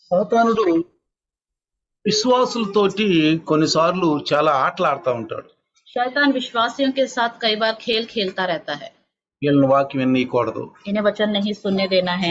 సాతానుడు విశ్వాసులతోటి కొన్నిసార్లు చాలా ఆటలు ఆడుతూ ఉంటాడు शैतान विश्वासियों के साथ कई बार खेल खेलता रहता है వీళ్ళని వాక్యం వినకూడదు इन्हें वचन नहीं सुनने देना है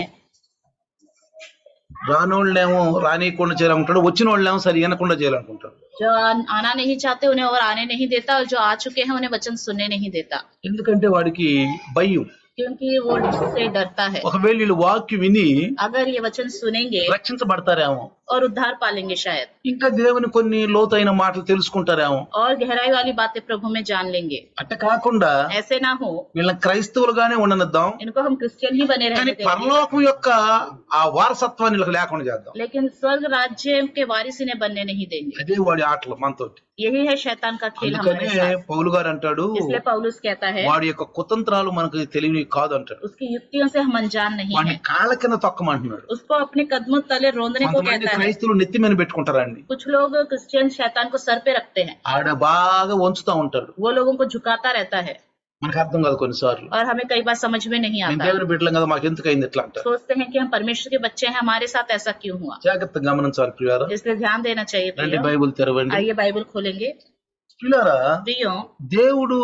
రానోళ్ళేమో రానియకుండా చేయాలనుకుంటాడు వచ్చిన వాళ్ళేమో సరి వినకుండా చేయాలనుకుంటాడు जो आ- आना नहीं चाहते उन्हें और आने नहीं देता और जो आ चुके हैं उन्हें वचन सुनने नहीं देता ఎందుకంటే వాడికి భయం क्योंकि वो से डरता है ఒకవేళ వీళ్ళు వాక్యం విని अगर ये वचन सुनेंगे రక్షించబడతారేమో और उद्धार पालेंगे शायद ఇంకా దేవుని కొన్ని లోతైన మాటలు తెలుసుకుంటారేమో और गहराई वाली बातें प्रभु में जान लेंगे అట్ట కాకుండా ऐसे ना हो వీళ్ళని క్రైస్తవులుగానే ఉండనిద్దాం इनको हम क्रिश्चियन ही बने కానీ रहने देंगे పరలోకం యొక్క ఆ వారసత్వాన్ని వీళ్ళకి లేకుండా చేద్దాం लेकिन स्वर्ग राज्य के वारिस इन्हें बनने नहीं देंगे అదే వాడి ఆటలు మనతోటి यही है शैतान का खेल हमारे అందుకనే साथ పౌలు గారు అంటాడు इसलिए पौलुस कहता है వాడి యొక్క కుతంత్రాలు మనకు తెలియని కాదు అంటాడు उसकी युक्तियों से हम अनजान नहीं వాడిని है కాళ్ళ కింద తొక్కమంటున్నాడు उसको अपने कदमों तले रोंदने को కొంతమంది कहता है క్రైస్తవులు నెత్తి మీద పెట్టుకుంటారండి कुछ लोग क्रिश्चियन शैतान को सर पे रखते हैं ఆడ బాగా వంచుతా ఉంటాడు वो लोगों को झुकाता रहता है మనకు అర్థం కాదు కొన్నిసార్లు और हमें कई बार समझ में नहीं నేను आता దేవుని బిడ్డలం కదా మాకు ఎందుకు అయింది ఇట్లా అంటారు सोचते हैं कि हम परमेश्वर के बच्चे हैं हमारे साथ ऐसा क्यों हुआ జాగ్రత్తగా గమనించాలి ప్రియారా इसलिए ध्यान देना चाहिए రండి प्रियो బైబుల్ తెరవండి आइए बाइबल खोलेंगे ప్రియారా प्रियो దేవుడు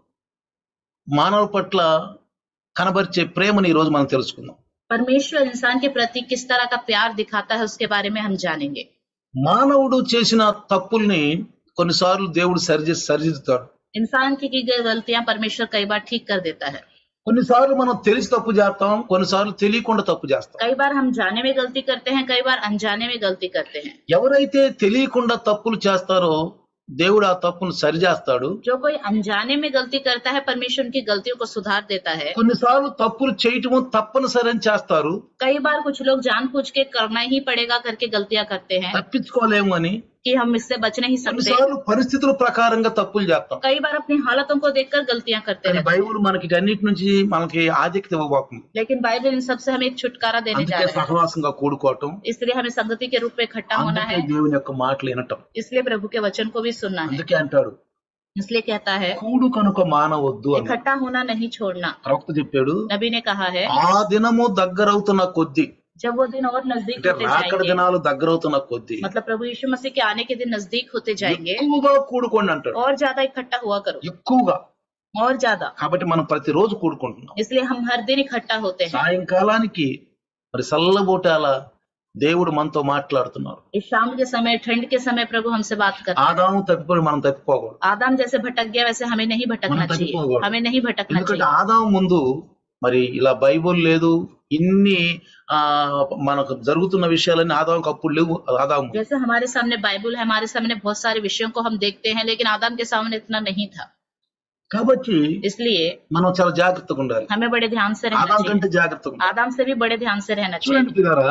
మానవ పట్ల కనబరిచే ప్రేమని ఈ రోజు మనం తెలుసుకుందాం परमेश्वर इंसान के प्रति किस तरह का प्यार दिखाता है उसके बारे में हम जानेंगे మానవుడు చేసిన తప్పుల్ని కొన్నిసార్లు దేవుడు సరిచేసి సరిదిద్దుతాడు इंसान की की गई गलतियां परमेश्वर कई बार ठीक कर देता है కొన్నిసార్లు మనం తెలిసి తప్పు చేస్తాం కొన్నిసార్లు తెలియకుండా తప్పు చేస్తాం कई बार हम जाने में गलती करते हैं कई बार अनजाने में गलती करते हैं ఎవరైతే తెలియకుండా తప్పులు చేస్తారో దేవుడు ఆ తప్పును సరిచేస్తాడు जो कोई अनजाने में गलती करता है परमेश्वर उनकी गलतियों को सुधार देता है కొన్నిసార్లు తప్పులు చేయటము తప్పనిసరి అని చేస్తారు कई बार कुछ लोग जानबूझ के करना ही पड़ेगा करके गलतियां करते हैं తప్పించుకోలేము అని कि हम इससे बच नहीं सकते కొన్నిసార్లు పరిస్థితుల ప్రకారంగా తప్పులు చేస్తాం कई बार अपनी हालतों को देखकर गलतियां करते కానీ रहते हैं బైబుల్ మనకి అన్నిటి నుంచి మనకి ఆధిక్యత ఇవ్వబోతుంది लेकिन बाइबल इन सबसे हमें एक छुटकारा देने जा అందుకే रहे हैं సహవాసంగా కూడుకోవటం इसलिए हमें संगति के रूप में इकट्ठा होना అందుకే है దేవుని యొక్క మాటలు వినటం इसलिए प्रभु के वचन को भी सुनना है అందుకే అంటాడు इसलिए कहता है కూడు కనుక మానవద్దు అని इकट्ठा होना नहीं छोड़ना ప్రవక్త చెప్పాడు नबी ने कहा है ఆ దినము దగ్గరవుతున్న కొద్ది जब वो दिन और नजदीक అంటే होते రాకడ जाएंगे దినాలు దగ్గరవుతున్న కొద్ది मतलब प्रभु यीशु मसीह के आने के दिन नजदीक होते जाएंगे ఎక్కువగా కూడుకోండి అంటాడు और ज्यादा इकट्ठा हुआ करो ఎక్కువగా और ज्यादा కాబట్టి మనం ప్రతిరోజు కూడుకుంటున్నాం इसलिए हम हर दिन इकट्ठा होते हैं సాయంకాలానికి మరి చల్లబోటాల దేవుడు మనతో మాట్లాడుతున్నారు इस शाम के समय ठंड के समय प्रभु हमसे बात करते हैं ఆదాము తప్పిపోయి మనం తప్పిపోకూడదు आदम जैसे भटक गया वैसे हमें नहीं भटकना మనం चाहिए తప్పిపోకూడదు. हमें नहीं भटकना ఎందుకంటే चाहिए ఆదాము ముందు మరి ఇలా బైబుల్ లేదు ఇన్ని ఆ మనకు జరుగుతున్న విషయాలన్నీ ఆదాముకు అప్పుడు లేవు ఆదాము जैसे हमारे सामने बाइबल है हमारे सामने बहुत सारे विषयों को हम देखते हैं लेकिन आदम के सामने इतना नहीं था కాబట్టి इसलिए మనం చాలా జాగ్రత్తగా ఉండాలి हमें बड़े ध्यान से रहना ఆదాం चाहिए కంటే జాగ్రత్తగా ఉండాలి आदम से भी बड़े ध्यान से रहना चाहिए చూడండి పిల్లరా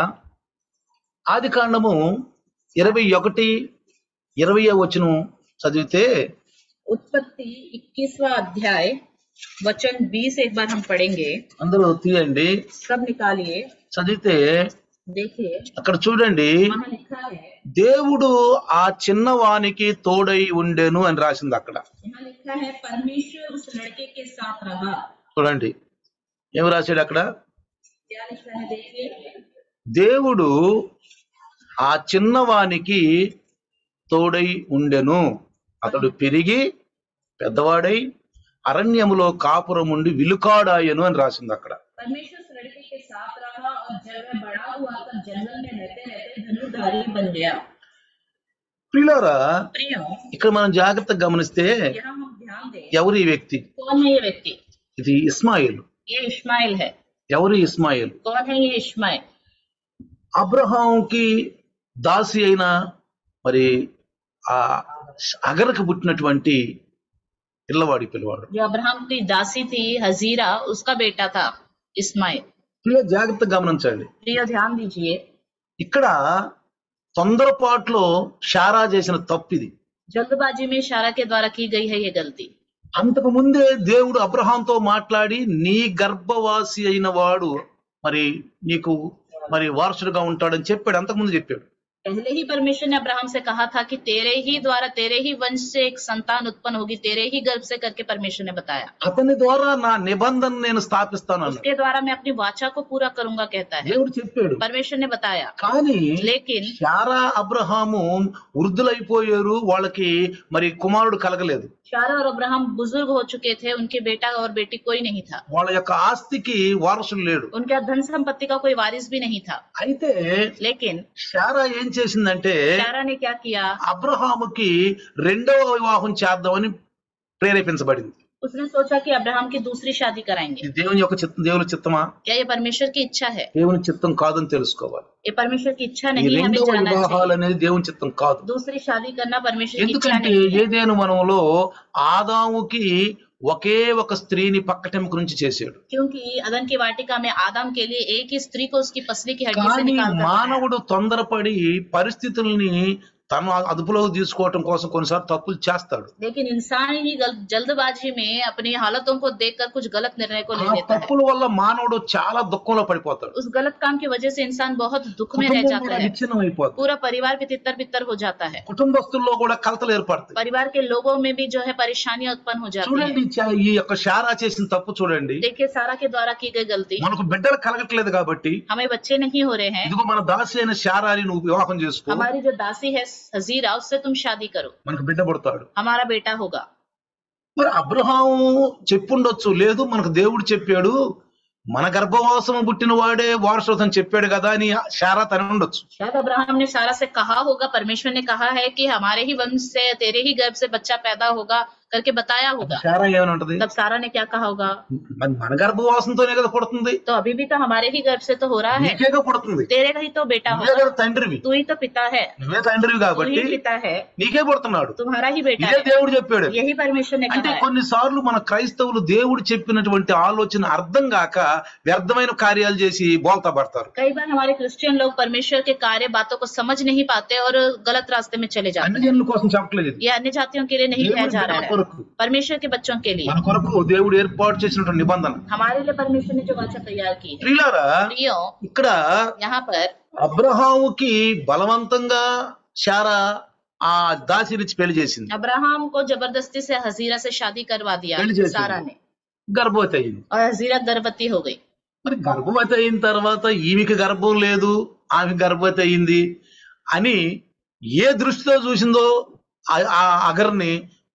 ఆది కాండము ఇరవై ఒకటి ఇరవై వచనం చదివితే उत्पत्ति 21वां अध्याय वचन 20 एक बार हम पढ़ेंगे అందరూ తీయండి सब निकालिए చదివితే देखिए అక్కడ చూడండి वहाँ लिखा है దేవుడు ఆ చిన్నవానికి తోడై ఉండెను అని రాసింది అక్కడ यहाँ लिखा है परमेश्वर उस लड़के के साथ रहा చూడండి ఏం రాశాడు అక్కడ क्या लिखा है देखिए దేవుడు ఆ చిన్నవానికి తోడై ఉండెను అతడు పెరిగి పెద్దవాడై అరణ్యములో కాపురం ఉండి విలుకాడాయను అని రాసింది అక్కడ परमेश्वर उस लड़के के साथ रहा और जब वह बड़ा हुआ तब जंगल में रहते रहते धनुर्धारी बन गया ప్రియులారా प्रियो ఇక్కడ మనం జాగ్రత్తగా గమనిస్తే यहाँ हम ध्यान दें ఎవరు ఈ వ్యక్తి कौन है ये व्यक्ति ఇది ఇస్మాయిల్ ये इस्माइल है ఎవరు ఇస్మాయిల్ कौन है ये इस्माइल అబ్రహాంకి దాసి అయిన మరి ఆ అగరకు పుట్టినటువంటి పిల్లవాడి పిల్లవాడు जो अब्राहम की दासी थी हजीरा उसका बेटा था इस्माइल ఇలా జాగ్రత్తగా గమనించండి प्रियो ध्यान दीजिए ఇక్కడ తొందరపాట్లో షారా చేసిన తప్పిది जल्दबाजी में इशारा के द्वारा की गई है ये गलती అంతకు ముందే దేవుడు అబ్రహాంతో మాట్లాడి నీ గర్భవాసి అయిన వాడు మరి నీకు మరి వారసుడుగా ఉంటాడని చెప్పాడు అంతకుముందు చెప్పాడు पहले ही परमेश्वर ने अब्राहम से कहा था कि तेरे ही द्वारा तेरे ही वंश से एक संतान उत्पन्न होगी तेरे ही गर्भ से करके परमेश्वर ने बताया అతని ద్వారా నా నిబంధన నేను స్థాపిస్తాను అన్నాడు उसके द्वारा मैं अपनी वाचा को पूरा करूंगा कहता है దేవుడు చెప్పాడు परमेश्वर ने बताया కానీ लेकिन శారా అబ్రహాము వృద్ధులైపోయారు వాళ్ళకి మరి కుమారుడు కలగలేదు शारा और अब्राहम बुजुर्ग हो चुके थे उनके बेटा और बेटी कोई नहीं था వాళ్ళ యొక్క ఆస్తికి వారసులు లేడు उनका धन संपत्ति का कोई वारिस भी नहीं था అయితే लेकिन శారా ఏం చేసిందంటే शारा ने क्या किया అబ్రహాముకి రెండవ వివాహం చేద్దామని ప్రేరేపించబడింది उसने सोचा कि अब्राहम की दूसरी शादी कराएंगे ఇది దేవుని యొక్క చిత్తం దేవుని చిత్తమా क्या ये परमेश्वर की इच्छा है దేవుని చిత్తం కాదని తెలుసుకోవాలి ये परमेश्वर की इच्छा ఈ नहीं है हमें రెండవ जानना వివాహాలు चाहिए అనేది దేవుని చిత్తం కాదు दूसरी शादी करना परमेश्वर की इच्छा ఎందుకంటే नहीं है ఏదేను మనములో ఆదాముకి ఒకే ఒక స్త్రీని పక్కటెముక నుంచి చేశాడు क्योंकि अदन की वाटिका में आदम के लिए एक ही स्त्री को उसकी पसली की हड्डी से కానీ निकाल कर बनाया। మానవుడు తొందరపడి పరిస్థితుల్ని తను అదుపులోకి తీసుకోవటం కోసం కొన్నిసార్లు తప్పులు చేస్తాడు लेकिन इंसान ही गल- जल्दबाजी में अपनी हालतों को देखकर कुछ गलत निर्णय को ले ఆ लेता है తప్పుల వల్ల మానవుడు చాలా దుఃఖంలో పడిపోతాడు उस गलत काम की वजह से इंसान बहुत दुख में रह కుటుంబం जाता కూడా है విచ్ఛిన్నం అయిపోతుంది पूरा परिवार भी तितर बितर हो जाता है కుటుంబస్తుల్లో కూడా కలతలు ఏర్పడతాయి परिवार के लोगों में भी जो है परेशानियां उत्पन्न हो जाती చూడండి है చా- ఈ యొక్క శారా చేసిన తప్పు చూడండి देखिए सारा के द्वारा की गई गलती మనకు బిడ్డలు కలగట్లేదు కాబట్టి हमें बच्चे नहीं हो रहे हैं ఇదిగో మన దాసి అయిన శారాని నువ్వు వివాహం చేసుకో हमारी जो दासी है हजीरा उससे तुम शादी करो మనకు బిడ్డ పుడతాడు हमारा बेटा होगा మరి అబ్రహాము చెప్పుండొచ్చు లేదు మనకు దేవుడు చెప్పాడు మన గర్భవాసము పుట్టిన వాడే వారసుతం చెప్పాడు కదా అని శారా తన ఉండొచ్చు शायद अब्राहम ने सारा से कहा होगा परमेश्वर ने कहा है कि हमारे ही वंश से तेरे ही गर्भ से बच्चा पैदा होगा करके बताया होगा శారా ఏమని ఉంటది तब सारा ने क्या कहा होगा మరి మన గర్భవాసంతోనే కదా పుడుతుంది तो अभी भी तो हमारे ही गर्भ से तो हो रहा है నీకేగా పుడుతుంది तेरे का ही तो बेटा నువ్వే होगा కదా తండ్రివి तू ही तो पिता है నువ్వే తండ్రివి तू కాబట్టి ही पिता है నీకే పుడుతున్నాడు तुम्हारा ही बेटा ఇదే है దేవుడు చెప్పాడు यही परमेश्वर ने అంటే कहा है కొన్నిసార్లు మన క్రైస్తవులు దేవుడు చెప్పినటువంటి ఆలోచన అర్థం కాక వ్యర్థమైన కార్యాలు చేసి బోల్తా పడతారు कई बार हमारे क्रिश्चियन लोग परमेश्वर के कार्य बातों को समझ नहीं पाते और गलत रास्ते में चले जाते అన్ని हैं జనుల కోసం చెప్పట్లేదు ఇది. ये अन्य जातियों के लिए नहीं किया దేవుని जा బిడ్డల रहा है కొరకు परमेश्वर के बच्चों के लिए మన కొరకు దేవుడు ఏర్పాటు చేసినటువంటి నిబంధన हमारे लिए परमेश्वर ने जो वाचा तैयार की है ప్రియులారా प्रियो ఇక్కడ यहाँ पर అబ్రహాముకి బలవంతంగా శారా ఆ దాసినిచ్చి పెళ్లి చేసింది अब्राहम को जबरदस्ती से हजीरा से शादी करवा दिया పెళ్లి చేసింది. सारा ने గర్భవతి అయింది और हजीरा गर्भवती हो गई మరి గర్భవతి అయిన తర్వాత ఈమెకి గర్భం లేదు ఆమె గర్భవతి అయింది అని ఏ దృష్టితో చూసిందో ఆ- ఆ అగర్ని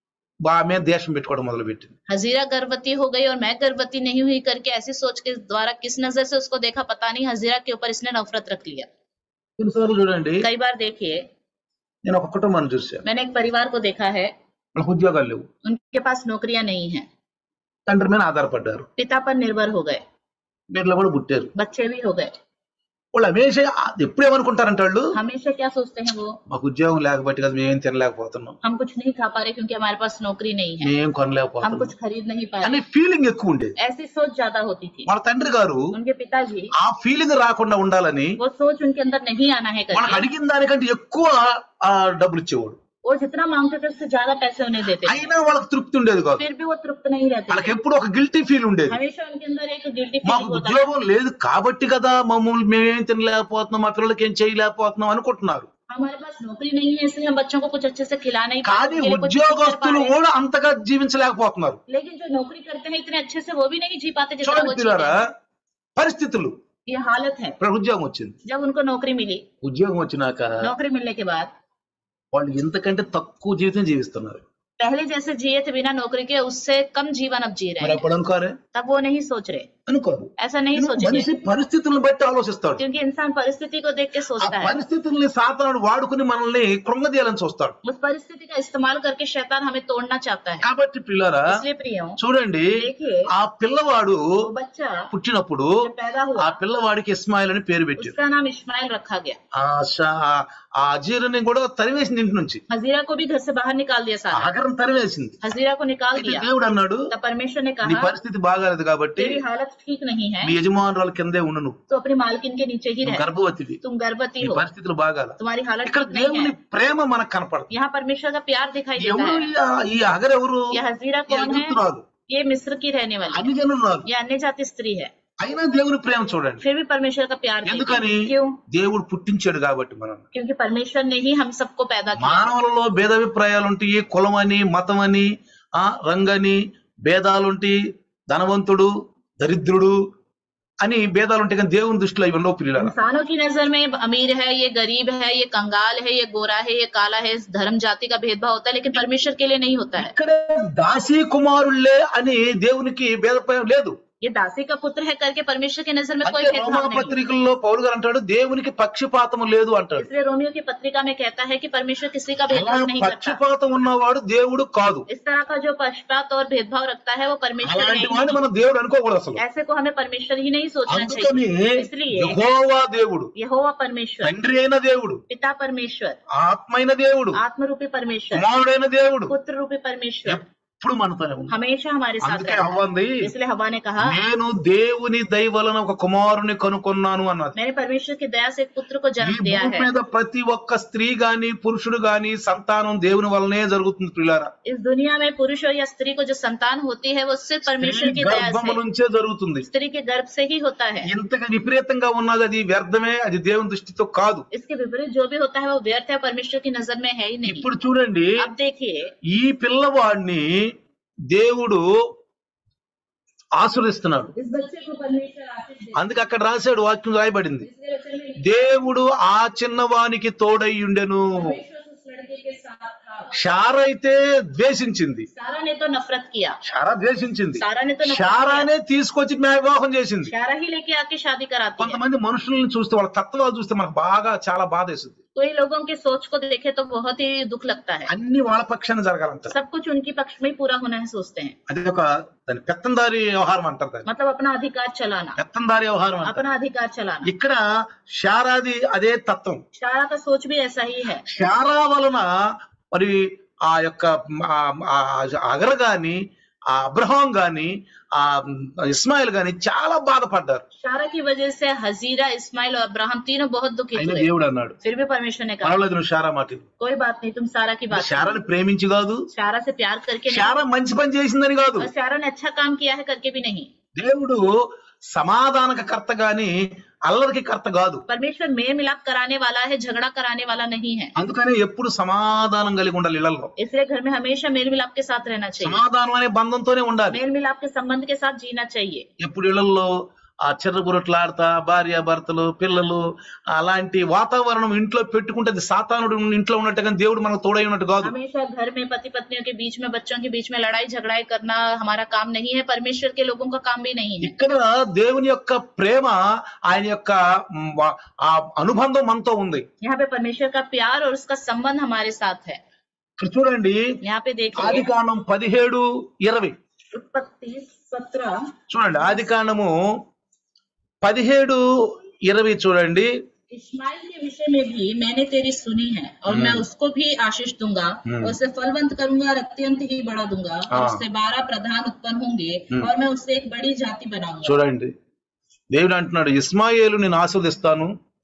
ఆమె దేశం పెట్టుకోవడం మొదలు పెట్టింది हजीरा गर्भवती हो गई और मैं गर्भवती नहीं हुई करके ऐसी सोच के द्वारा किस नजर से उसको देखा पता नहीं हजीरा के ऊपर इसने नफरत रख लिया కొన్నిసార్లు చూడండి कई बार देखिए నేను ఒక కుటుంబాన్ని చూశాను मैंने एक परिवार को देखा है వాళ్ళకి ఉద్యోగాలు లేవు उनके पास नौकरियां नहीं है తండ్రి మీద ఆధారపడ్డారు पिता पर निर्भर हो गए వీటిలో కూడా పుట్టారు बच्चे भी हो गए వాళ్ళు హమేషా ఎప్పుడేమనుకుంటారంటే వాళ్ళు हमेशा क्या सोचते हैं वो మాకు ఉద్యోగం లేకపోతే కదా మేమేం తినలేకపోతున్నాం हम कुछ नहीं खा पा रहे क्योंकि हमारे पास नौकरी नहीं है మేమేం हम కొనలేకపోతున్నాం कुछ खरीद नहीं पा అనే रहे ఫీలింగ్ ఎక్కువ ఉండేది ऐसी सोच ज्यादा होती थी వాళ్ళ తండ్రి గారు उनके पिताजी ఆ ఫీలింగ్ రాకుండా ఉండాలని वो सोच उनके अंदर नहीं आना है వాళ్ళకి करके అడిగిన దానికంటే ఎక్కువ ఆ డబ్బులు ఇచ్చేవాడు वो जितना मांगते थे उससे ज्यादा पैसे उन्हें देते थे అయినా వాళ్ళకి తృప్తి ఉండేది కాదు फिर भी वो तृप्त नहीं रहते వాళ్ళకి थे ఎప్పుడు ఒక గిల్టీ ఫీల్ ఉండేది हमेशा उनके अंदर एक गिल्टी మాకు फीलिंग होता था ఉద్యోగం లేదు కాబట్టి కదా మమ్మల్ని మేమేం తినలేకపోతున్నాం మా పిల్లలకి ఏం చేయలేకపోతున్నాం అనుకుంటున్నారు हमारे पास नौकरी नहीं है इसलिए हम बच्चों को कुछ अच्छे से खिला नहीं पा కానీ रहे, उनके लिए कुछ नहीं कर पा ఉద్యోగస్తులు रहे। కూడా అంతగా జీవించలేకపోతున్నారు लेकिन जो नौकरी करते हैं इतने अच्छे से वो भी नहीं जी पाते जितना చూడండి वो పిల్లరా जीते పరిస్థితులు ये हालत है ఇప్పుడు ఉద్యోగం వచ్చింది जब उनको नौकरी मिली ఉద్యోగం వచ్చినాక नौकरी मिलने के बाद వాళ్ళు ఇంతకంటే తక్కువ జీవితం జీవిస్తున్నారు पहले जैसे जिए थे बिना नौकरी के उससे कम जीवन अब जी रहे మరి हैं అప్పుడు అనుకోరే तब वो नहीं सोच रहे అనుకోరు ऐसा नहीं सोचेंगे మనిషి పరిస్థితులను బట్టి ఆలోచిస్తాడు क्योंकि इंसान परिस्थिति को देख के ఆ सोचता है పరిస్థితుల్ని సాతానుడు వాడుకుని మనల్ని కృంగదీయాలని చూస్తాడు उस परिस्थिति का इस्तेमाल करके शैतान हमें तोड़ना चाहता है కాబట్టి పిల్లరా इसलिए प्रियो చూడండి देखिए ఆ పిల్లవాడు वो बच्चा పుట్టినప్పుడు जब पैदा ఆ हुआ పిల్లవాడికి ఇస్మాయిల్ అని పేరు పెట్టారు उसका नाम इस्माइल रखा गया ఆ షా- ఆ అజీరుని కూడా తరివేసింది ఇంటి నుంచి हजीरा को भी घर से बाहर निकाल दिया सारा ఆగరం తరివేసింది हजीरा को निकाल అయితే दिया దేవుడు అన్నాడు तब परमेश्वर ने నీ कहा పరిస్థితి బాగాలేదు కాబట్టి तेरी हालत ठीक नहीं है మీ యజమానురాల కిందే ఉండు నువ్వు तो अपनी मालकिन के नीचे ही నువ్వు रह గర్భవతివి तुम गर्भवती నీ हो పరిస్థితులు బాగాల तुम्हारी हालत ఇక్కడ ठीक नहीं దేవుని है ప్రేమ మనకు కనపడుతుంది यहाँ परमेश्वर का प्यार दिखाई देता ఎవరు है ఈ ఆ- ఈ అగర్ ఎవరు यह हजीरा ఈ कौन है అగుప్తురాలు ये मिस्र की रहने वाली అన్ని జనులు రాదు ये अन्य जाति स्त्री है అయినా దేవుని ప్రేమ చూడండి फिर भी परमेश्वर का प्यार ఎందుకని देखिए क्यों దేవుడు పుట్టించాడు కాబట్టి మనం क्योंकि परमेश्वर ने ही हम सबको पैदा किया మానవులలో భేదాభిప్రాయాలు ఉంటాయి కులం అని మతం అని ఆ రంగని భేదాలుంటాయి ధనవంతుడు దరిద్రుడు అని భేదాలు ఉంటాయి కానీ దేవుని దృష్టిలో ఇవి ఉండవు పిల్లలు इंसानों की नजर में अमीर है ये गरीब है ये कंगाल है ये गोरा है ये काला है इस धर्म जाति का भेदभाव होता है लेकिन परमेश्वर के लिए नहीं होता है ఇక్కడే దాసీ కుమారుళ్ళే అని దేవునికి భేదభావం లేదు ये दासी का पुत्र है करके परमेश्वर की नजर में कोई అంటే రోమా भेदभाव नहीं పత్రికల్లో పౌలు గారు అంటాడు దేవునికి పక్షపాతం లేదు అంటాడు इसलिए रोमियो की पत्रिका में कहता है कि परमेश्वर किसी का అలా भेदभाव नहीं करता పక్షపాతం ఉన్నవాడు దేవుడు కాదు इस तरह का जो पक्षपात और भेदभाव रखता है वो परमेश्वर అలాంటి नहीं వాడిని है మనం దేవుడు అనుకోకూడదు అసలు ऐसे को हमें परमेश्वर ही नहीं सोचना అందుకని चाहिए इसलिए యెహోవా దేవుడు यहोवा परमेश्वर తండ్రి అయిన దేవుడు पिता परमेश्वर ఆత్మైన దేవుడు आत्मरूपी परमेश्वर కుమారుడైన దేవుడు पुत्र रूपी परमेश्वर ఎప్పుడు మనతోనే ఉంది हमेशा हमारे साथ అందుకే रहता అవ్వంది है इसलिए हवा ने कहा నేను దేవుని దయ వలన ఒక కుమారుని కనుక్కున్నాను అన్నది मैंने परमेश्वर की दया से एक पुत्र को ఈ जन्म दिया భూమి है మీద ప్రతి ఒక్క స్త్రీ గాని పురుషుడు గాని సంతానం దేవుని వలనే జరుగుతుంది పిల్లారా इस दुनिया में पुरुष हो या स्त्री को जो संतान होती है वो सिर्फ परमेश्वर స్త్రీ की दया గర్భము से నుంచే జరుగుతుంది स्त्री के गर्भ से ही होता है ఇంతగా విపరీతంగా ఉన్నది అది వ్యర్థమే అది దేవుని దృష్టితో కాదు इसके विपरीत जो भी होता है वो व्यर्थ है परमेश्वर की नजर में है ही नहीं ఇప్పుడు చూడండి अब देखिए ఈ పిల్లవాడిని దేవుడు ఆశీర్వదిస్తున్నాడు इस बच्चे को परमेश्वर आशीष दे అందుకే అక్కడ రాశాడు వాక్యం రాయబడింది इसलिए वचन में దేవుడు ఆ చిన్నవానికి తోడై ఉండెను परमेश्वर उस लड़के के साथ था షార అయితే ద్వేషించింది सारा ने तो नफरत किया షారా ద్వేషించింది सारा ने तो नफरत షారానే తీసుకొచ్చి న్యాయ వివాహం చేసింది किया सारा ही लेके आके शादी कराती है కొంతమంది మనుషులను చూస్తే వాళ్ళ తత్వాలు చూస్తే మనకు బాగా చాలా బాధ వేస్తుంది कोई लोगों की सोच को देखे तो बहुत ही दुख लगता है అన్ని వాళ్ళ పక్షాన జరగాలంటారు सब कुछ उनकी पक्ष में ही पूरा होना है सोचते हैं అది ఒక దాని పెత్తందారి వ్యవహారం అంటారు దాన్ని मतलब अपना अधिकार चलाना పెత్తందారి వ్యవహారం అంటారు अपना अधिकार चलाना ఇక్కడ షారాది అదే తత్వం शारा का सोच भी ऐसा ही है షారా వలన మరి ఆ యొక్క ఆ- ఆ అగర్ గాని ఆ అబ్రహాం గాని ఆ ఇస్మాయిల్ గాని చాలా బాధపడ్డారు शारा की वजह से हजीरा इस्माइल और अब्राहम तीनों बहुत दुखित అయినా हुए దేవుడు అన్నాడు फिर भी परमेश्वर ने कहा పర్వాలేదు నువ్వు షారా మాట విను. कोई बात नहीं तुम सारा की बात షారాని ప్రేమించి కాదు करो। शारा से प्यार करके नहीं షారా మంచి పని చేసిందని కాదు और शारा ने अच्छा काम किया है करके भी नहीं దేవుడు సమాధానక కర్త గాని అల్లరికి కర్త కాదు परमेश्वर मेल मिलाप कराने वाला है झगड़ा कराने वाला नहीं है అందుకనే ఎప్పుడు సమాధానం కలిగి ఉండాలి ఇళ్లలో इसलिए घर में हमेशा मेल मिलाप के साथ रहना चाहिए సమాధానం అనే బంధంతోనే ఉండాలి मेल मिलाप के संबंध के साथ जीना चाहिए ఎప్పుడు ఇళ్లలో ఆ చిర్రబురట్లాడతా భార్య భర్తలు పిల్లలు అలాంటి వాతావరణం ఇంట్లో పెట్టుకుంటే అది సాతానుడు ఇంట్లో ఉన్నట్టు కానీ దేవుడు మనకు తోడై ఉన్నట్టు కాదు हमेशा घर में पति पत्नियों के बीच में बच्चों के बीच में लड़ाई झगड़ाई करना हमारा काम नहीं है परमेश्वर के लोगों का काम भी नहीं है ఇక్కడ దేవుని యొక్క ప్రేమ ఆయన యొక్క మ్, వా- ఆ అనుబంధం మనతో ఉంది यहाँ पे परमेश्वर का प्यार और उसका संबंध हमारे साथ है ఇక్కడ చూడండి यहाँ पे ఆది देखिए కాండం పదిహేడు ఇరవై उत्पत्ति सत्रह చూడండి ఆది కాండము పదిహేడు ఇరవై చూడండి इस्माइल के विषय में भी मैंने तेरी सुनी है और मैं उसको भी आशीष दूंगा हम्म। और उसे फलवंत करूंगा और अत्यंत ही बढ़ा दूंगा और हाँ। उससे बारह प्रधान उत्पन्न होंगे हम्म। और मैं उससे एक बड़ी जाति बनाऊंगा చూడండి దేవుడు అంటున్నాడు ఇస్మాయేలు నేను ఆస్వాదిస్తాను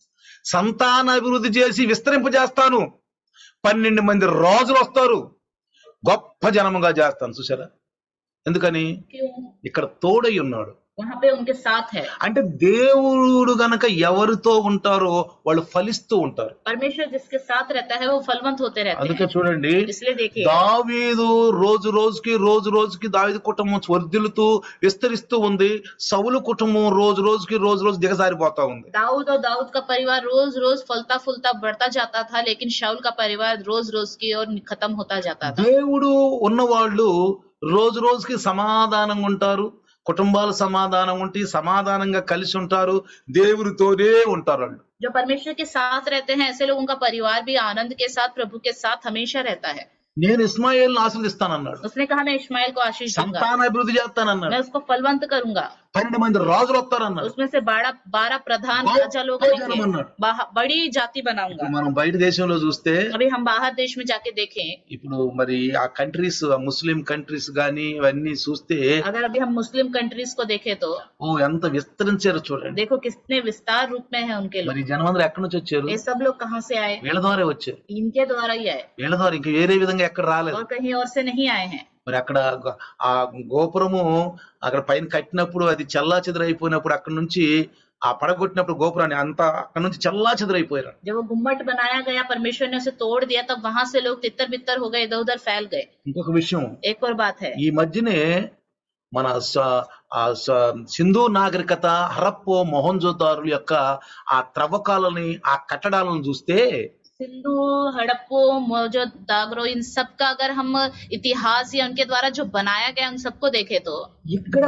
సంతాన అభివృద్ధి చేసి విస్తరింపజేస్తాను పన్నెండు మంది రాజులు వస్తారు గొప్ప జనముగా చేస్తాను చూసారా ఎందుకని क्यों ఇక్కడ తోడై ఉన్నాడు वहां पे उनके साथ है అంటే దేవుడు గనక ఎవరితో ఉంటారో వాళ్ళు ఫలిస్తూ ఉంటారు परमेश्वर जिसके साथ रहता है वो फलवंत होते रहते అందుకే हैं చూడండి इसलिए देखिए దావీదు రోజు రోజుకి రోజు రోజుకి దావీదు కుటుంబం వర్ధిల్లుతూ విస్తరిస్తూ ఉంది సౌలు కుటుంబం రోజు రోజుకి రోజు రోజు దిగజారిపోతా ఉంది दाऊद और दाऊद का परिवार रोज रोज फलता फूलता बढ़ता जाता था लेकिन शाउल का परिवार रोज रोज की ओर खत्म होता जाता था దేవుడు ఉన్నవాళ్ళు రోజు రోజుకి సమాధానంగా ఉంటారు కుటుంబాలు సమాధానం ఉండి సమాధానంగా కలిసి ఉంటారు దేవుడితోనే ఉంటారు వాళ్ళు जो परमेश्वर के साथ रहते हैं ऐसे लोगों का परिवार भी आनंद के साथ प्रभु के साथ हमेशा रहता है నేను ఇస్మాయిల్ని ఆస్వాదిస్తానన్నాడు उसने कहा मैं इस्माइल को आशीष दूंगा సంతాన అభివృద్ధి చేస్తానన్నాడు मैं उसको फलवंत करूंगा పన్నెండు మంది రాజులు వస్తారన్నాడు उसमें से बारह बारह प्रधान बहुत- राजा लोग बहुत आएंगे। जन्म अన్నారు. बाह- बड़ी जाति बनाऊंगा ఇప్పుడు మనం బయట దేశంలో చూస్తే अभी हम बाहर देश में जाके देखें ఇప్పుడు మరి ఆ కంట్రీస్ ఆ ముస్లిం కంట్రీస్ గాని ఇవన్నీ చూస్తే अगर अभी हम मुस्लिम कंट्रीज को देखें तो ఓ ఎంత విస్తరించారో చూడండి देखो कितने विस्तार रूप में है उनके लोग మరి ఈ జనమందరూ ఎక్కడి నుంచి వచ్చారు ये सब लोग कहाँ से आए వీళ్ళ ద్వారా వచ్చారు इनके द्वारा ही आए వీళ్ళ ద్వారా ఇంకా వేరే విధంగా ఎక్కడ రాలేదు और कहीं और से नहीं आए हैं మరి అక్కడ గ- ఆ గోపురము అక్కడ పైన కట్టినప్పుడు అది చల్లా చెదరైపోయినప్పుడు అక్కడ నుంచి ఆ పడగొట్టినప్పుడు గోపురాన్ని అంతా అక్కడ నుంచి చల్లా చెదరైపోయారు जब वो गुम्मट बनाया गया परमेश्वर ने उसे तोड़ दिया तब वहां से लोग तितर बितर हो गए इधर उधर फैल गए ఇంకొక విషయం एक और बात है ఈ మధ్యనే మన స- ఆ స- సింధు నాగరికత హరప్పో మొహంజోదారుల యొక్క ఆ త్రవ్వకాలని ఆ కట్టడాలను చూస్తే सिंधु हड़प्पो मोजो दागरो इन सब का अगर हम इतिहास या उनके द्वारा जो बनाया गया उन सबको देखें तो ఇక్కడ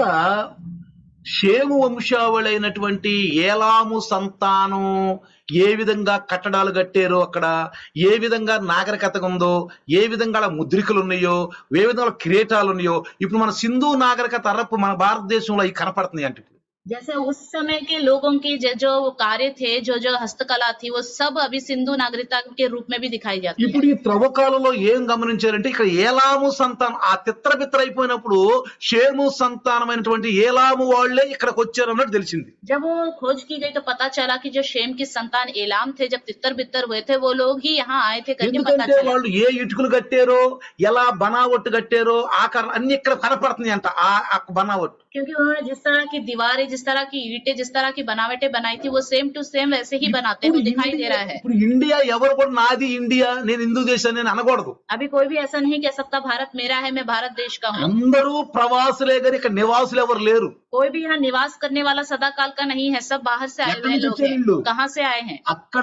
షేము వంశావళైనటువంటి ఏలాము సంతానం ఏ విధంగా కట్టడాలు కట్టారో అక్కడ ఏ విధంగా నాగరికత ఉందో ఏ విధంగా అలా ముద్రికలు ఉన్నాయో ఏ విధంగా కిరీటాలు ఉన్నాయో ఇప్పుడు మన సింధు నాగరికత అరపు మన భారతదేశంలో అవి కనపడుతున్నాయి అంటే ఇప్పుడు जैसे उस समय के लोगों की जो जो कार्य थे जो जो हस्तकला थी वो सब अभी सिंधु नागरिकता के रूप में भी दिखाई जाती है ఇప్పుడు ఈ త్రవ్వకాలలో ఏం గమనించారంటే ఇక్కడ ఏలాము సంతానం ఆ తిత్ర బిత్ర అయిపోయినప్పుడు షేము సంతానమైనటువంటి ఏలాము వాళ్ళే ఇక్కడికి వచ్చారు అన్నట్టు తెలిసింది जब वो खोज की गई तो पता चला कि जो शेम की संतान एलाम थे जब तितर बितर हुए थे वो लोग ही यहाँ आए थे करके पता ఎందుకంటే चला వాళ్ళు ఏ ఇటుకలు కట్టారో ఎలా బనావట్టు కట్టారో ఆకారం అన్ని ఇక్కడ కనపడుతున్నాయి అంట ఆ ఆ బనావట్టు क्योंकि उन्होंने जिस तरह की दीवारें जिस तरह की ईंटें जिस तरह की बनावटें बनाई थी वो सेम टू सेम वैसे ही बनाते ఇప్పుడు हुए दिखाई दे ఇండియా- रहा है ఇప్పుడు ఇండియా ఎవరు కూడా నాది ఇండియా నేను హిందూ దేశం నేను అనకూడదు अभी कोई भी ऐसा नहीं कह सकता भारत मेरा है मैं भारत देश का हूँ అందరూ ప్రవాసులే గాని ఇక్కడ నివాసులు ఎవరు లేరు कोई भी यहाँ निवास करने वाला सदा काल का नहीं है सब बाहर से आए ఎక్కడి हुए నుంచి लोग వచ్చారు వీళ్ళు? हैं कहाँ से आए हैं అక్కడ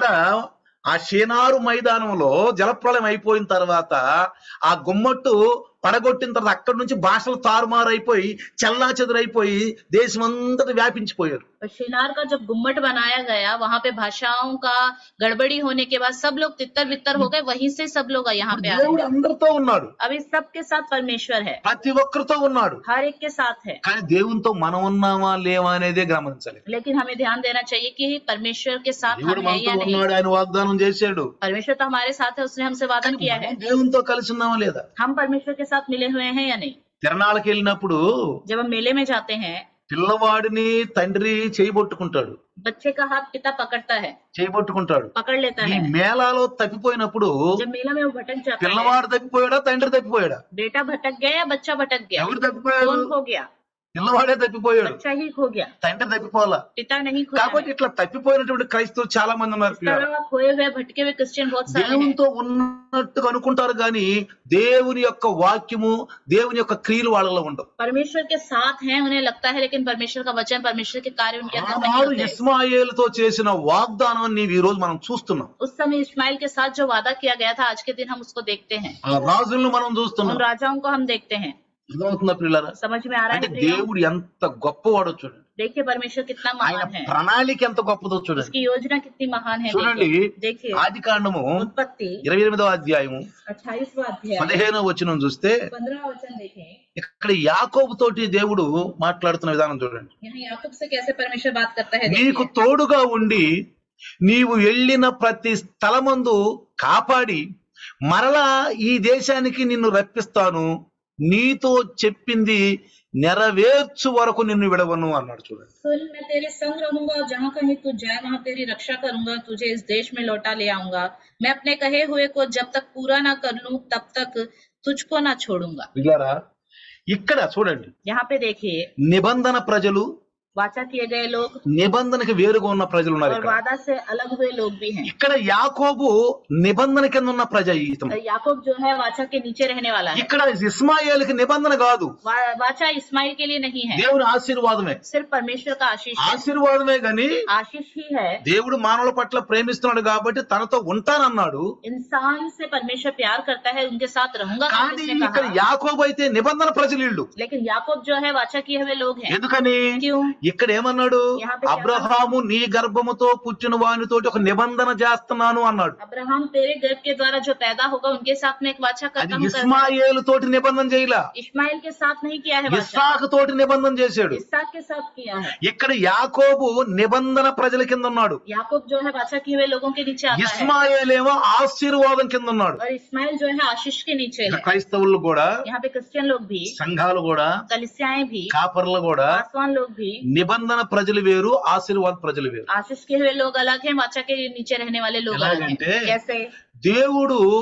ఆ షేనారు మైదానంలో జలప్రళయం అయిపోయిన తర్వాత ఆ గుమ్మట్టు పడగొట్టిన తర్వాత అక్కడి నుంచి భాషలు తారుమారైపోయి చల్లా చెదురైపోయి దేశం అంతటి వ్యాపించిపోయారు और शिनार का जब गुम्मट बनाया गया वहां पे भाषाओं का गड़बड़ी होने के बाद सब लोग तितर बितर हो गए वहीं से सब लोग यहाँ पे आए దేవుడు हैं। అందరితో ఉన్నాడు अभी सबके साथ परमेश्वर है ప్రతి ఒక్కరితో ఉన్నాడు हर एक के साथ है కానీ దేవునితో మనం ఉన్నామా లేవా అనేదే గమనించాలి लेकिन हमें ध्यान देना चाहिए कि परमेश्वर के साथ దేవుడు हम है మనతో या नहीं ఉన్నాడు ఆయన వాగ్దానం చేశాడు परमेश्वर तो हमारे साथ है उसने हमसे वादा కానీ किया है మనం దేవునితో కలిసి ఉన్నామా లేదా हम परमेश्वर के साथ मिले हुए हैं या नहीं తిరణాలకు వెళ్ళినప్పుడు जब हम मेले में जाते हैं పిల్లవాడిని తండ్రి చేయబొట్టుకుంటాడు बच्चे का हाथ पिता पकड़ता है చేయబొట్టుకుంటాడు पकड़ लेता ఈ है మేళాలో తప్పిపోయినప్పుడు जब मेला में वो भटक जाता है పిల్లవాడు తప్పిపోయాడా తండ్రి తప్పిపోయాడా बेटा भटक गया या बच्चा भटक गया ఎవరు తప్పిపోయాడు कौन खो गया పిల్లవాడే తప్పిపోయాడు बच्चा ही खो गया తండ్రి తప్పిపోవాలా पिता नहीं खोया కాబట్టి है। ఇట్లా తప్పిపోయినటువంటి క్రైస్తవులు చాలా మంది ఉన్నారు इस పిల్లలు. तरह खोए हुए भटके हुए क्रिश्चियन बहुत सारे हैं దేవునితో ఉన్నట్టుగా అనుకుంటారు కానీ దేవుని యొక్క వాక్యము దేవుని యొక్క క్రియలు వాళ్ళలో ఉండవు परमेश्वर के साथ हैं उन्हें लगता है लेकिन परमेश्वर का वचन परमेश्वर के कार्य उनके अंदर नहीं ఆనాడు होते ఇస్మాయేలుతో చేసిన వాగ్దానాన్ని ఈ రోజు మనం చూస్తున్నాం उस समय इस्माइल के साथ जो वादा किया गया था आज के दिन हम उसको देखते हैं ఆ రాజులను మనం उन చూస్తున్నాం राजाओं को हम देखते हैं అర్థమవుతుందా పిల్లరా समझ में आ रहा అంటే है प्रियो? దేవుడు ఎంత గొప్పవాడో చూడండి देखिए परमेश्वर कितना ఆయన महान है ప్రణాళిక ఎంత గొప్పదో చూడండి उसकी योजना कितनी महान है చూడండి देखिए देखिए ఆది కాండము उत्पत्ति ఇరవై ఎనిమిదవ అధ్యాయము अट्ठाईसवा अध्याय పదిహేనవ వచనం చూస్తే पंद्रह वचन देखें ఇక్కడ యాకోబు తోటి దేవుడు మాట్లాడుతున్న విధానం చూడండి यहाँ याकूब से कैसे परमेश्वर बात करता है నీకు देखिए తోడుగా ఉండి నీవు వెళ్ళిన ప్రతి స్థలమందు కాపాడి మరలా ఈ దేశానికి నిన్ను రప్పిస్తాను నీతో చెప్పింది నెరవేర్చు వరకు నిన్ను విడవను అన్నాడు చూడండి सुन मैं तेरे संग रहूंगा और जहाँ कहीं तू जाए वहाँ तेरी रक्षा करूंगा तुझे इस देश में लौटा ले आऊंगा मैं अपने कहे हुए को जब तक पूरा ना कर लूं तब तक तुझको ना छोड़ूंगा విజారా ఇక్కడ చూడండి यहाँ पे देखिए నిబంధన ప్రజలు वाचा किए गए लोग నిబంధనకి వేరుగా ఉన్న ప్రజలు ఉన్నారు और ఇక్కడ वादा से अलग हुए लोग भी हैं ఇక్కడ యాకోబు నిబంధన కింద ఉన్న ప్రజ ఇతను याकूब जो है वाचा के नीचे रहने वाला है ఇక్కడ ఇస్మాయిల్కి నిబంధన కాదు वा- वाचा इस्माइल के लिए नहीं है దేవుని ఆశీర్వాదమే सिर्फ परमेश्वर का आशीष है ఆశీర్వాదమే గాని आशीष ही है దేవుడు మానవుల పట్ల ప్రేమిస్తున్నాడు కాబట్టి తనతో ఉంటానన్నాడు इंसान से परमेश्वर प्यार करता है उनके साथ रहूंगा करके కానీ उसने ఇక్కడ कहा యాకోబు అయితే నిబంధన ప్రజలు వీళ్ళు लेकिन याकूब जो है वाचा किए हुए लोग हैं ఎందుకని क्यों ఇక్కడ ఏమన్నాడు यहाँ पे क्या అబ్రహాము నీ గర్భముతో పుట్టిన వానితోటి ఒక నిబంధన చేస్తున్నాను అన్నాడు अब्राहम तेरे गर्भ के द्वारा जो पैदा होगा उनके साथ में एक वाचा అది करता हूँ करता है। ఇస్మాయేలు తోటి నిబంధన చేయలా इस्माइल के साथ नहीं किया है वाचा ఇస్సాకు తోటి నిబంధన చేశాడు इसहाक के साथ किया है ఇక్కడ యాకోబు నిబంధన ప్రజల కింద ఉన్నాడు याकूब जो है वाचा किए हुए लोगों के नीचे आता है ఇస్మాయేల్ ఏమో ఆశీర్వాదం కింద ఉన్నాడు और इस्माइल जो है आशीष के नीचे ఇక్కడ है క్రైస్తవులు కూడా यहाँ पे क्रिश्चियन लोग भी సంఘాలు కూడా कलिसियाएं भी కాపర్లు కూడా पासवान लोग भी నిబంధన ప్రజలు వేరు ఆశీర్వాద ప్రజలు వేరు आशीष के हुए लोग अलग हैं वाचा के नीचे रहने वाले लोग अलग हैं ఎలాగంటే कैसे దేవుడు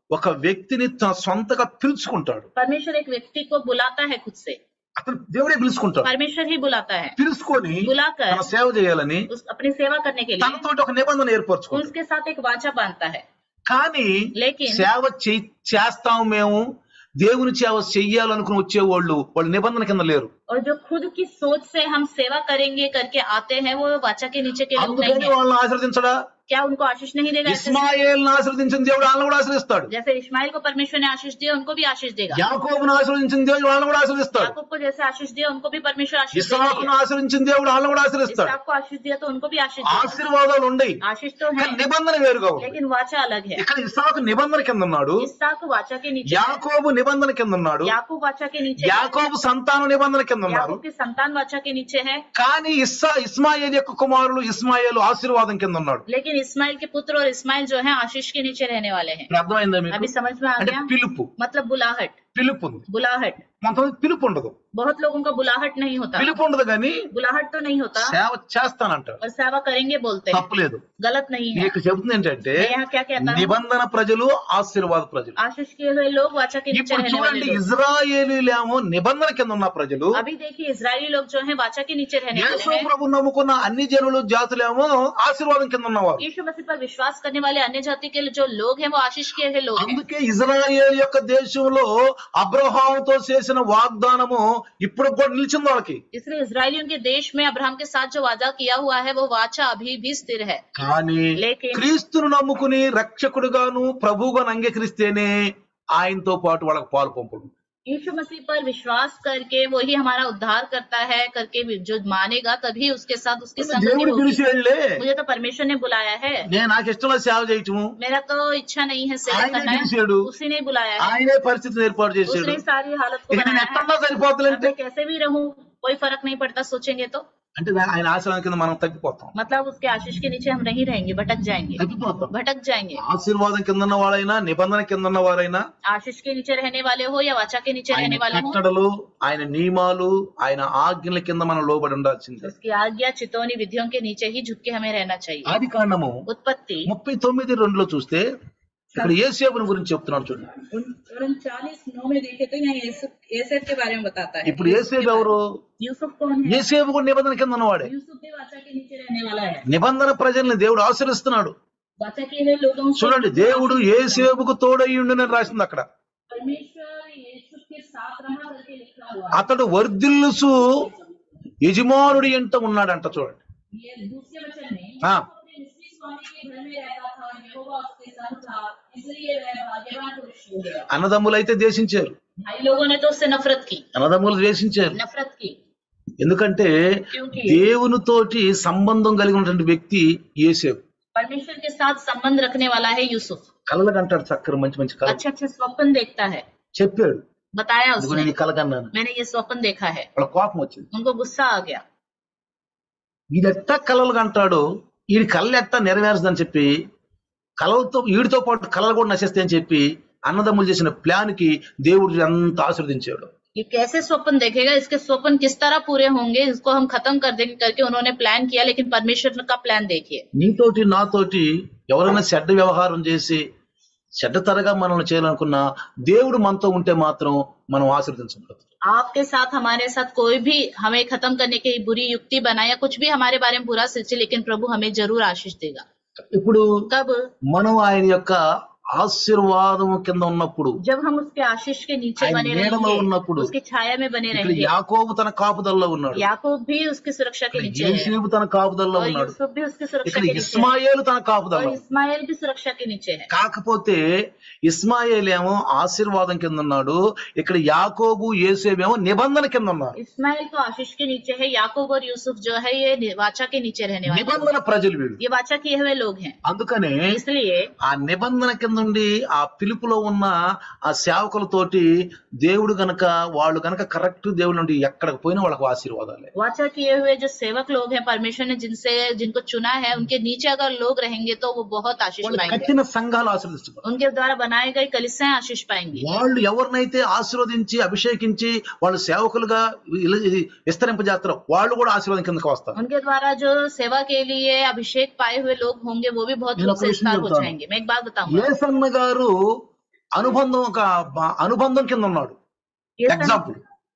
ఒక వ్యక్తిని తన సొంతగా పిలుచుకుంటాడు परमेश्वर एक व्यक्ति को बुलाता है खुद से అతను దేవుడే పిలుచుకుంటాడు परमेश्वर ही बुलाता है పిలుచుకొని बुलाकर తన సేవ చేయాలని उस अपनी सेवा करने के लिए తనతోటి ఒక నిబంధన ఏర్పరచుకుంటాడు उसके साथ एक वाचा बांधता है కానీ लेकिन సేవ చే- చేస్తాం మేము దేవుని సేవ చెయ్యాలనుకుని వచ్చేవాళ్ళు వాళ్ళు నిబంధన కింద లేరు और जो खुद की सोच से हम सेवा करेंगे करके आते हैं वो वाचा के नीचे के लोग नहीं అందుకని है వాళ్ళని ఆశ్రదించడా क्या उनको आशीष नहीं देगा ऐसे- ఇస్మాయిల్ని ఆశ్రదించిన దేవుడు వాళ్ళని కూడా ఆశ్రదిస్తాడు जैसे इस्माइल को परमेश्वर ने आशीष दिया उनको भी आशीष देगा యాకోబును ఆశ్రదించిన దేవుడు వాళ్ళని కూడా ఆశ్రదిస్తాడు याकूब को जैसे आशीष दिया उनको भी परमेश्वर आशीष ఇస్సాకును देगा ఆశ్రదించిన దేవుడు వాళ్ళని కూడా ఆశ్రదిస్తాడు इसहाक को आशीष दिया तो उनको भी आशीष देगा ఆశీర్వాదాలు ఉన్నాయి आशीष तो है కానీ నిబంధన వేరుగా ఉంది लेकिन वाचा अलग है ఇక్కడ ఇస్సాకు నిబంధన కింద ఉన్నాడు इसहाक वाचा के नीचे है। యాకోబు నిబంధన కింద ఉన్నాడు याकूब वाचा के नीचे है। యాకోబు సంతానం నిబంధన కింద ఉన్నారు याकूब की संतान वाचा के नीचे है కానీ ఇస్సా ఇస్మాయిల్ యొక్క కుమారులు ఇస్మాయిల్ ఆశీర్వాదం కింద ఉన్నాడు लेकिन इस्माइल के पुत्र और इस्माइल जो है आशीष के नीचे रहने वाले हैं ఇప్పుడు అర్థమైందా మీకు अभी समझ में आ అంటే गया పిలుపు मतलब बुलाहट పిలుపు ఉంది बुलाहट కొంతమంది పిలుపు ఉండదు बहुत लोगों का बुलाहट नहीं होता పిలుపు ఉండదు కానీ बुलाहट तो नहीं होता సేవ చేస్తానంటాడు और सेवा करेंगे बोलते हैं తప్పులేదు गलत नहीं है ఇక్కడ చెబుతుంది ఏంటంటే मैं यहाँ क्या कहता हूँ నిబంధన ప్రజలు ఆశీర్వాద ప్రజలు आशीष किए हुए लोग वाचा के नीचे ఇప్పుడు रहने वाले చూడండి लोग ఇజ్రాయేలీలేమో నిబంధన కింద ఉన్న ప్రజలు अभी देखिए इसराइली लोग जो है वाचा के नीचे रहने యేసు वाले हैं ప్రభు నమ్ముకున్న అన్ని జనులు జాతులేమో ఆశీర్వాదం కింద ఉన్నవారు यीशु मसीह पर विश्वास करने वाले अन्य जाति के जो लोग हैं वो आशीष किए हुए लोग हैं అందుకే ఇజ్రాయేల్ యొక్క దేశంలో అబ్రహాముతో చేసిన వాగ్దానము ఇప్పుడు కూడా నిలిచింది వాళ్ళకి इसलिए इसराइलियों के देश में अब्राहम के साथ जो वादा किया हुआ है वो वाचा अभी भी स्थिर है కానీ లేకిన్ క్రీస్తును నమ్ముకుని రక్షకుడుగాను ప్రభువుగాను అంగీకరిస్తేనే ఆయనతో పాటు వాళ్ళకి పాలు పంపుడు यीशु मसीह पर विश्वास करके वही हमारा उद्धार करता है करके भी जो मानेगा तभी उसके साथ उसकी संगति దేవుడు होगी పిలిచి వెళ్ళే मुझे तो परमेश्वर ने बुलाया है నేను నాకు ఇష్టంలో సేవ చేయటము मेरा तो इच्छा नहीं है सेवा ఆయనే करना है పిలిచాడు उसी ने बुलाया है ఆయనే పరిస్థితిని ఏర్పాటు చేశాడు उसने सारी हालत को ఇక నేను बनाया है ఎక్కడన్నా अब సరిపోతుందంటే मैं कैसे भी रहूं कोई फर्क नहीं पड़ता सोचेंगे तो అంటే దా- ఆయన ఆశ్రమం కింద మనం తగ్గిపోతాం मतलब उसके आशीष के नीचे हम नहीं रहेंगे भटक जाएंगे తగ్గిపోతాం भटक जाएंगे ఆశీర్వాదం కింద ఉన్న వాడైనా నిబంధన కింద ఉన్న వారైనా आशीष के नीचे रहने वाले हो या वाचा के नीचे ఆయన रहने वाले हो కట్టడలు ఆయన నియమాలు ఆయన ఆజ్ఞల కింద మనం లోబడి ఉండాల్సిందే उसकी आज्ञा चितौनी विधियों के नीचे ही झुक के हमें रहना चाहिए ఆది కాండము उत्पत्ति ముప్పై తొమ్మిది రెండులో చూస్తే ఇక్కడ ఏసేపుని గురించి చెప్తున్నాడు చూడండి उनचालीस नौ में देखे तो यहाँ यूसुफ के बारे में बताता है ఇప్పుడు ఏసేపు ఎవరు यूसुफ कौन है ఏసేపు కూడా నిబంధన కింద ఉన్నవాడే यूसुफ भी वाचा के नीचे रहने वाला है నిబంధన ప్రజల్ని దేవుడు ఆశ్రయిస్తున్నాడు वाचा के हुए लोगों से చూడండి దేవుడు ఏసేపుకు తోడయ్యుండని రాసింది అక్కడ परमेश्वर यूसुफ के साथ रहा करके लिखा हुआ है అతడు వర్ధిల్లుసు యజమానుడి ఎంట ఉన్నాడంట చూడండి ये दूसरे वचन में हाँ। यूसुफ अपने मिस्री स्वामी के घर में रहता था और यहोवा उसके संग था इसलिए वह भाग्यवान पुरुष हो गया అన్నదమ్ములు అయితే దేశించారు भाई लोगों ने तो उससे नफरत की అన్నదమ్ములు ద్వేషించారు नफरत की ఎందుకంటే क्योंकि దేవునితోటి సంబంధం కలిగి ఉన్నటువంటి వ్యక్తి ఏసేపు परमेश्वर के साथ संबंध रखने वाला है यूसुफ కలలకు అంటాడు చక్కర మంచి మంచి కళ अच्छे अच्छे स्वप्न देखता है చెప్పాడు बताया ఇదిగో उसने నేను ఈ కళ కన్నాను मैंने ये स्वप्न देखा है వాళ్ళ కోపం వచ్చింది उनको गुस्सा आ गया వీడెట్టా కళలు కంటాడు వీడి కళలు ఎట్టా నెరవేరుస్తుందని చెప్పి కళలతో వీడితో పాటు కళలు కూడా నశిస్తాయని చెప్పి అన్నదమ్ములు చేసిన ప్లాన్ కి దేవుడు అంత ఆశీర్వదించాడు ये कैसे स्वप्न देखेगा इसके स्वप्न किस तरह पूरे होंगे इसको हम खत्म कर देंगे करके उन्होंने प्लान किया लेकिन परमेश्वर का प्लान देखिए నీతోటి నాతోటి ఎవరైనా చెడ్డ వ్యవహారం చేసి చెడ్డ తరగా మనల్ని చేయాలనుకున్నా దేవుడు మనతో ఉంటే మాత్రం మనం ఆశీర్వదించబడతాం आपके साथ हमारे साथ कोई भी हमें खत्म करने की बुरी युक्ति बनाया कुछ भी हमारे बारे में बुरा सोचे लेकिन प्रभु हमें जरूर आशीष देगा ఇప్పుడు कब మనం ఆయన యొక్క ఆశీర్వాదము కింద ఉన్నప్పుడు जब हम उसके आशीष के नीचे ఆయన बने నీడలో रहेंगे ఉన్నప్పుడు उसकी छाया में बने ఇక్కడ रहेंगे యాకోబు తన కాపుదల్లో ఉన్నాడు याकूब भी उसकी सुरक्षा के नीचे है యేసేపు తన కాపుదల్లో और ఉన్నాడు यूसुफ भी उसकी सुरक्षा ఇక్కడ के नीचे है ఇస్మాయేలు తన కాపుదల్లో और इस्माइल भी सुरक्षा के नीचे है కాకపోతే ఇస్మాయేల్ ఏమో ఆశీర్వాదం కింద ఉన్నాడు ఇక్కడ యాకోబు ఏసేబేమో నిబంధన కింద ఉన్నారు इस्माइल तो आशीष के नीचे है याकूब और यूसुफ जो है ये नि- वाचा के नीचे रहने वाले हैं। నిబంధన ప్రజలు వీళ్ళు ये वाचा किए हुए लोग हैं అందుకనే इसलिए ఆ నిబంధన కింద ఉండి ఆ పిలుపులో ఉన్న ఆ సేవకులతోటి దేవుడు గనక వాళ్ళు గనక కరెక్ట్ దేవుడు నుండి ఎక్కడికి పోయినా వాళ్ళకు ఆశీర్వాదాలే वाचा किए हुए जो सेवक लोग हैं परमेश्वर ने जिनसे जिनको चुना है उनके नीचे अगर लोग रहेंगे तो वो बहुत आशीष వాళ్ళు पाएंगे కట్టిన సంఘాలు ఆశీర్వదించబడతారు उनके द्वारा बनाए गए कलिसियां आशीष पाएंगी వాళ్ళు ఎవరినైతే ఆశీర్వదించి అభిషేకించి వాళ్ళు సేవకులుగా విల- ఇది విస్తరింపజేస్తారో వాళ్ళు కూడా ఆశీర్వాదం కిందకి వస్తారు उनके द्वारा जो सेवा के लिए अभिषेक पाए हुए लोग होंगे वो भी बहुत నేను रूप ఒక से విషయం विस्तार हो చెప్తాను. जाएंगे मैं एक बात बताऊंगा ఏసన్న గారు అనుబంధం ఒక బ- అనుబంధం కింద ఉన్నాడు ये सन- ఎగ్జాంపుల్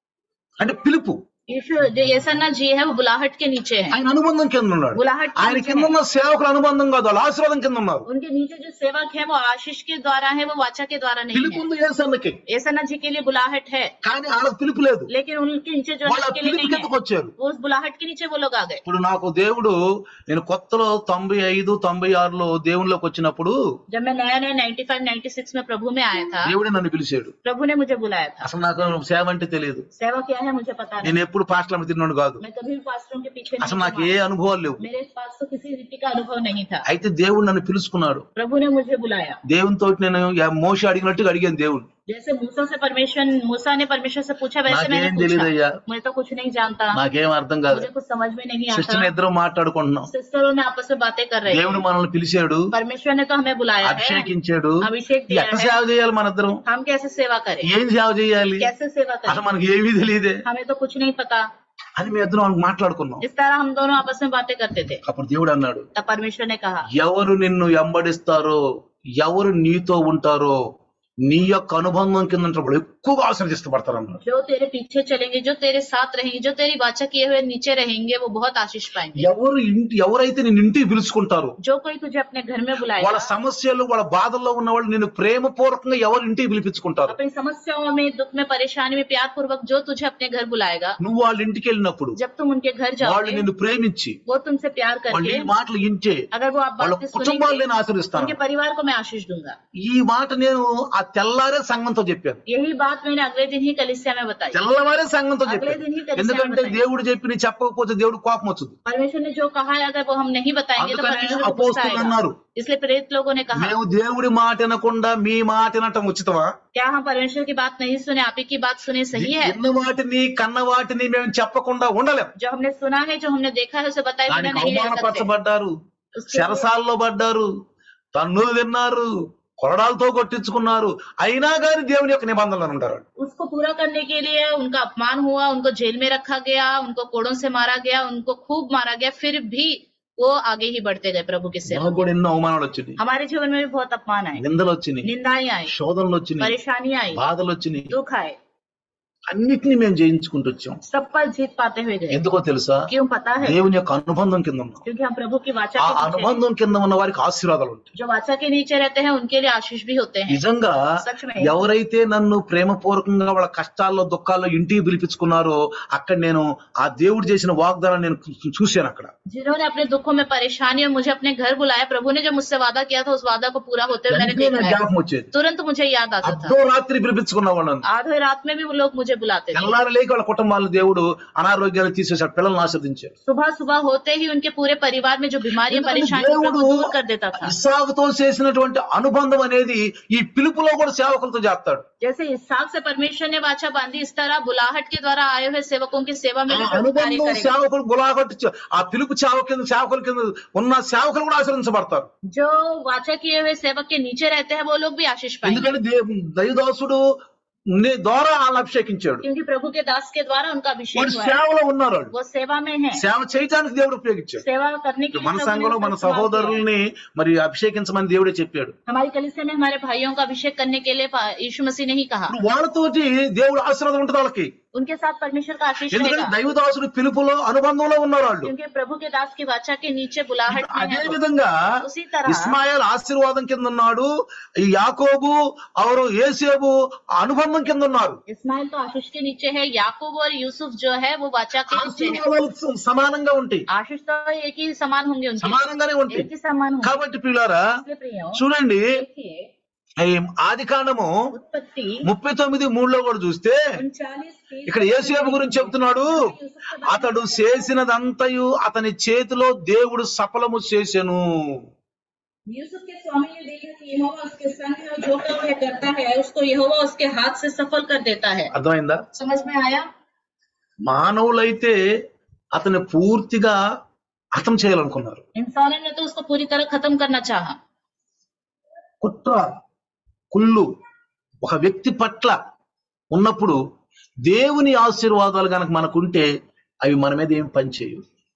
అంటే పిలుపు यीशु जो ये सन्ना जी है वो बुलाहट के नीचे है ఆయన అనుబంధం కింద ఉన్నాడు बुलाहट के ఆయన नीचे కింద है ఉన్న సేవకుల అనుబంధం కాదు వాళ్ళు ఆశీర్వాదం కింద ఉన్నారు उनके नीचे जो सेवक है वो आशीष के द्वारा है वो वाचा के द्वारा नहीं పిలుపు है ఉంది ఏసన్నకి ये सन्ना जी के लिए बुलाहट है కానీ వాళ్ళకి పిలుపు లేదు लेकिन उनके नीचे जो है వాళ్ళ उसके लिए పిలుపు नहीं కిందకు है వచ్చారు वो उस बुलाहट के नीचे वो लोग आ गए ఇప్పుడు నాకు దేవుడు నేను కొత్తలో తొంభై ఐదు తొంభై ఆరులో దేవునిలోకి వచ్చినప్పుడు जब मैं नया नया 95 96 में प्रभु में आया था దేవుడే నన్ను పిలిచాడు प्रभु ने मुझे बुलाया था అసలు నాకు సేవ అంటే తెలియదు सेवा क्या है मुझे पता नहीं నేను ఎప్పుడు పాస్టర్లు తిన్నాడు కాదు मैं कभी भी पास्टरों के पीछे नहीं అసలు నాకు घूमा। ఏ అనుభవాలు లేవు मेरे पास तो किसी रीति का अनुभव नहीं था అయితే దేవుడు నన్ను పిలుచుకున్నాడు प्रभु ने मुझे बुलाया దేవునితో నేను యా- మోషే అడిగినట్టుగా అడిగాను దేవుడు जैसे मूसा से परमेश्वर मूसा ने परमेश्वर से पूछा वैसे मैंने నాకేం తెలియదయ్యా पूछा मैं तो कुछ नहीं जानता నాకేం అర్థం కాదు मुझे कुछ समझ में नहीं సిస్టర్ आता ఇద్దరం మాట్లాడుకుంటున్నాం सिस्टरों में आपस में बातें कर रहे దేవుడు हैं మనల్ని పిలిచాడు परमेश्वर ने तो हमें बुलाया है అభిషేకించాడు अभिषेक दिया ఎట్లా है సేవ చేయాలి మన ఇద్దరం हम कैसे सेवा करें ఏం సేవ చేయాలి कैसे सेवा అసలు करें మనకి ఏమీ తెలియదే हमें तो कुछ नहीं पता అని మేము ఇద్దరం మాట్లాడుకున్నాం इस तरह हम दोनों आपस में बातें करते थे అప్పుడు దేవుడు అన్నాడు तब परमेश्वर ने कहा ఎవరు నిన్ను వెంబడిస్తారో ఎవరు నీతో ఉంటారో నీ యొక్క అనుబంధం కింద ఉంటే వాళ్ళు ఎక్కువగా ఆశ్రదిస్తపడతారు అన్నాడు जो तेरे पीछे चलेंगे जो तेरे साथ रहेंगे जो तेरी वाचा किए हुए नीचे रहेंगे वो बहुत आशीष पाएंगे ఎవరు ఇంటి ఎవరైతే నేను ఇంటికి పిలుచుకుంటారో जो कोई तुझे अपने घर में వాళ్ళ बुलाएगा సమస్యలు వాళ్ళ బాధల్లో ఉన్న వాళ్ళు నేను ప్రేమపూర్వకంగా ఎవరు ఇంటికి పిలిపించుకుంటారు अपनी समस्याओं में दुख में परेशानी में प्यार पूर्वक जो तुझे अपने घर बुलाएगा నువ్వు వాళ్ళ ఇంటికి వెళ్ళినప్పుడు जब तुम उनके घर వాళ్ళు जाओगे నిన్ను ప్రేమించి वो तुमसे प्यार వాళ్ళు करके ఈ మాటలు ఇంటే अगर वो आप వాళ్ళ बातें కుటుంబాలు सुनेंगे నేను ఆశ్రయిస్తాను उनके परिवार को मैं आशीष दूंगा ఈ మాట నేను ఆ తెల్లారే సంఘంతో చెప్పాను यही बात मैंने अगले दिन ही कलिसिया में बताई తెల్లవారే సంఘంతో అగలే చెప్పాను దిని కలిసి ఎందుకంటే ఉంటాయి. దేవుడు చెప్పి నీ చెప్పకపోతే దేవుడు కోపం వచ్చింది परमेश्वर ने जो कहा है अगर वो हम नहीं बताएंगे तो అందుకని परमेश्वर को गुस्सा అపోస్తులు आएगा అన్నారు इसलिए प्रेरित लोगों ने कहा మేము దేవుడి మాట వినకుండా మీ మాట వినటం ఉచితమా क्या हम परमेश्वर की बात नहीं सुने आप ही की बात सुने सही है విన్న వాటిని కన్న వాటిని మేము చెప్పకుండా ఉండలేం जो हमने सुना है जो हमने देखा है उसे बताए बिना దానికి नहीं रह सकते అవమానపరచబడ్డారు उसके लिए చెరసాల్లో పడ్డారు తన్నులు తిన్నారు కొరడాలతో కొట్టించుకున్నారు అయినా కానీ దేవుని యొక్క నిబంధనలు ఉంటారు उसको पूरा करने के लिए उनका अपमान हुआ उनको जेल में रखा गया उनको कोड़ों से मारा गया उनको खूब मारा गया फिर भी वो आगे ही बढ़ते गए प्रभु की सेवा నాకు కూడా ఎన్నో అవమానాలు వచ్చినాయి हमारे जीवन में भी बहुत अपमान आए నిందలు వచ్చినాయి निंदाएं आई శోధనలు వచ్చినాయి परेशानी आई బాధలు వచ్చినాయి दुख आए అన్నిటిని మేము జయించుకుంటూ వచ్చాం सब पर जीत पाते हुए गए ఎందుకో తెలుసా क्यों पता है దేవుని యొక్క అనుబంధం కింద ఉన్నాం क्योंकि हम प्रभु की वाचा ఆ के नीचे हैं। అనుబంధం కింద ఉన్న వారికి ఆశీర్వాదాలు ఉంటాయి जो वाचा के नीचे रहते हैं उनके लिए आशीष भी होते हैं నిజంగా सच में ఎవరైతే నన్ను ప్రేమపూర్వకంగా వాళ్ళ కష్టాల్లో దుఃఖాల్లో ఇంటికి పిలిపించుకున్నారో అక్కడ నేను ఆ దేవుడు చేసిన వాగ్దానం నేను చూ- చూశాను అక్కడ जिन्होंने अपने दुखों में परेशानी और मुझे अपने घर बुलाया प्रभु ने जो मुझसे वादा किया था उस वादा को पूरा होते हुए मैंने వెంటనే देखा నాకు है జ్ఞాపకం వచ్చేది तुरंत मुझे याद आता था అర్ధో రాత్రి పిలిపించుకున్న వాళ్ళని आधे रात में भी वो लोग मुझे बुलाते थे తెల్లారలేక వాళ్ళ కుటుంబాలను దేవుడు అనారోగ్యాలు తీసేసాడు పిల్లల్ని ఆశ్రదించాడు सुबह सुबह होते ही उनके पूरे परिवार में जो बीमारियां ఎందుకంటే परेशानी దేవుడు प्रभु दूर कर देता था ఇస్సాకుతో చేసినటువంటి అనుబంధం అనేది ఈ పిలుపులో కూడా సేవకులతో చేస్తాడు जैसे इसहाक से परमेश्वर ने वाचा बांधी इस तरह बुलाहट के द्वारा आए हुए सेवकों की सेवा में ఆ भी प्रभु कार्य అనుబంధం करेगा సేవకులు గులాగొట్టి చే- ఆ పిలుపు సేవ కింద సేవకుల కింద ఉన్న సేవకులు కూడా ఆశ్రయించబడతారు जो वाचा किए हुए सेवक के नीचे रहते हैं वो लोग भी आशीष पाएंगे ఎందుకంటే దే- దైవదాసుడు నే- ద్వారా వాళ్ళని అభిషేకించాడు क्योंकि प्रभु के दास के द्वारा उनका अभिषेक వాడు हुआ है సేవలో ఉన్నారు వాళ్ళు वो सेवा में है సేవ చేయడానికి దేవుడు ఉపయోగించాడు सेवा करने के लिए మన प्रभु ने సంఘంలో उसका మన इस्तेमाल किया है। సహోదరుల్ని మరి అభిషేకించమని దేవుడే చెప్పాడు हमारी कलिसिया ने हमारे भाइयों का अभिषेक करने के लिए पा- यीशु मसीह ने ही कहा ఇప్పుడు వాళ్ళతోటి దేవుడు ఆశీర్వాదం ఉంటుంది వాళ్ళకి उनके साथ परमेश्वर का आशीष ఎందుకంటే रहेगा దైవదాసుడు పిలుపులో అనుబంధంలో ఉన్నారు వాళ్ళు क्योंकि प्रभु के दास की वाचा के नीचे बुलाहट में అదే है वो। విధంగా उसी तरह ఇస్మాయిల్ ఆశీర్వాదం కింద ఉన్నాడు ఈ యాకోబు అవరు ఏసేబు అనుబంధం కింద ఉన్నారు इस्माइल तो आशीष के नीचे है याकूब और यूसुफ जो है वो वाचा के नीचे है ఆశీర్వాదాలు సమానంగా ఉంటాయి आशीष तो एक ही समान होंगे उनके సమానంగానే ఉంటాయి एक ही समान होंगे కాబట్టి పిల్లారా इसलिए प्रियो చూడండి देखिए ఈ ఆది కాండము उत्पत्ति ముప్పై తొమ్మిది మూడులో కూడా చూస్తే उनचालीस ఇక్కడ ఏసేపు గురించి చెప్తున్నాడు అతడు చేసినదంతయు అతని చేతిలో దేవుడు సఫలము చేసెను यूसुफ के स्वामी ने देखा कि यहोवा उसके संग है और जो काम वह करता है उसको यहोवा उसके हाथ से सफल कर देता है అర్థమైందా समझ में आया మానవులైతే అతన్ని పూర్తిగా హతం చేయాలనుకున్నారు इंसानों ने तो उसको पूरी तरह खत्म करना चाहा కుట్ర కుళ్ళు ఒక వ్యక్తి పట్ల ఉన్నప్పుడు దేవుని ఆశీర్వాదాలు కనుక మనకుంటే అవి మన మీద ఏం పనిచేయవు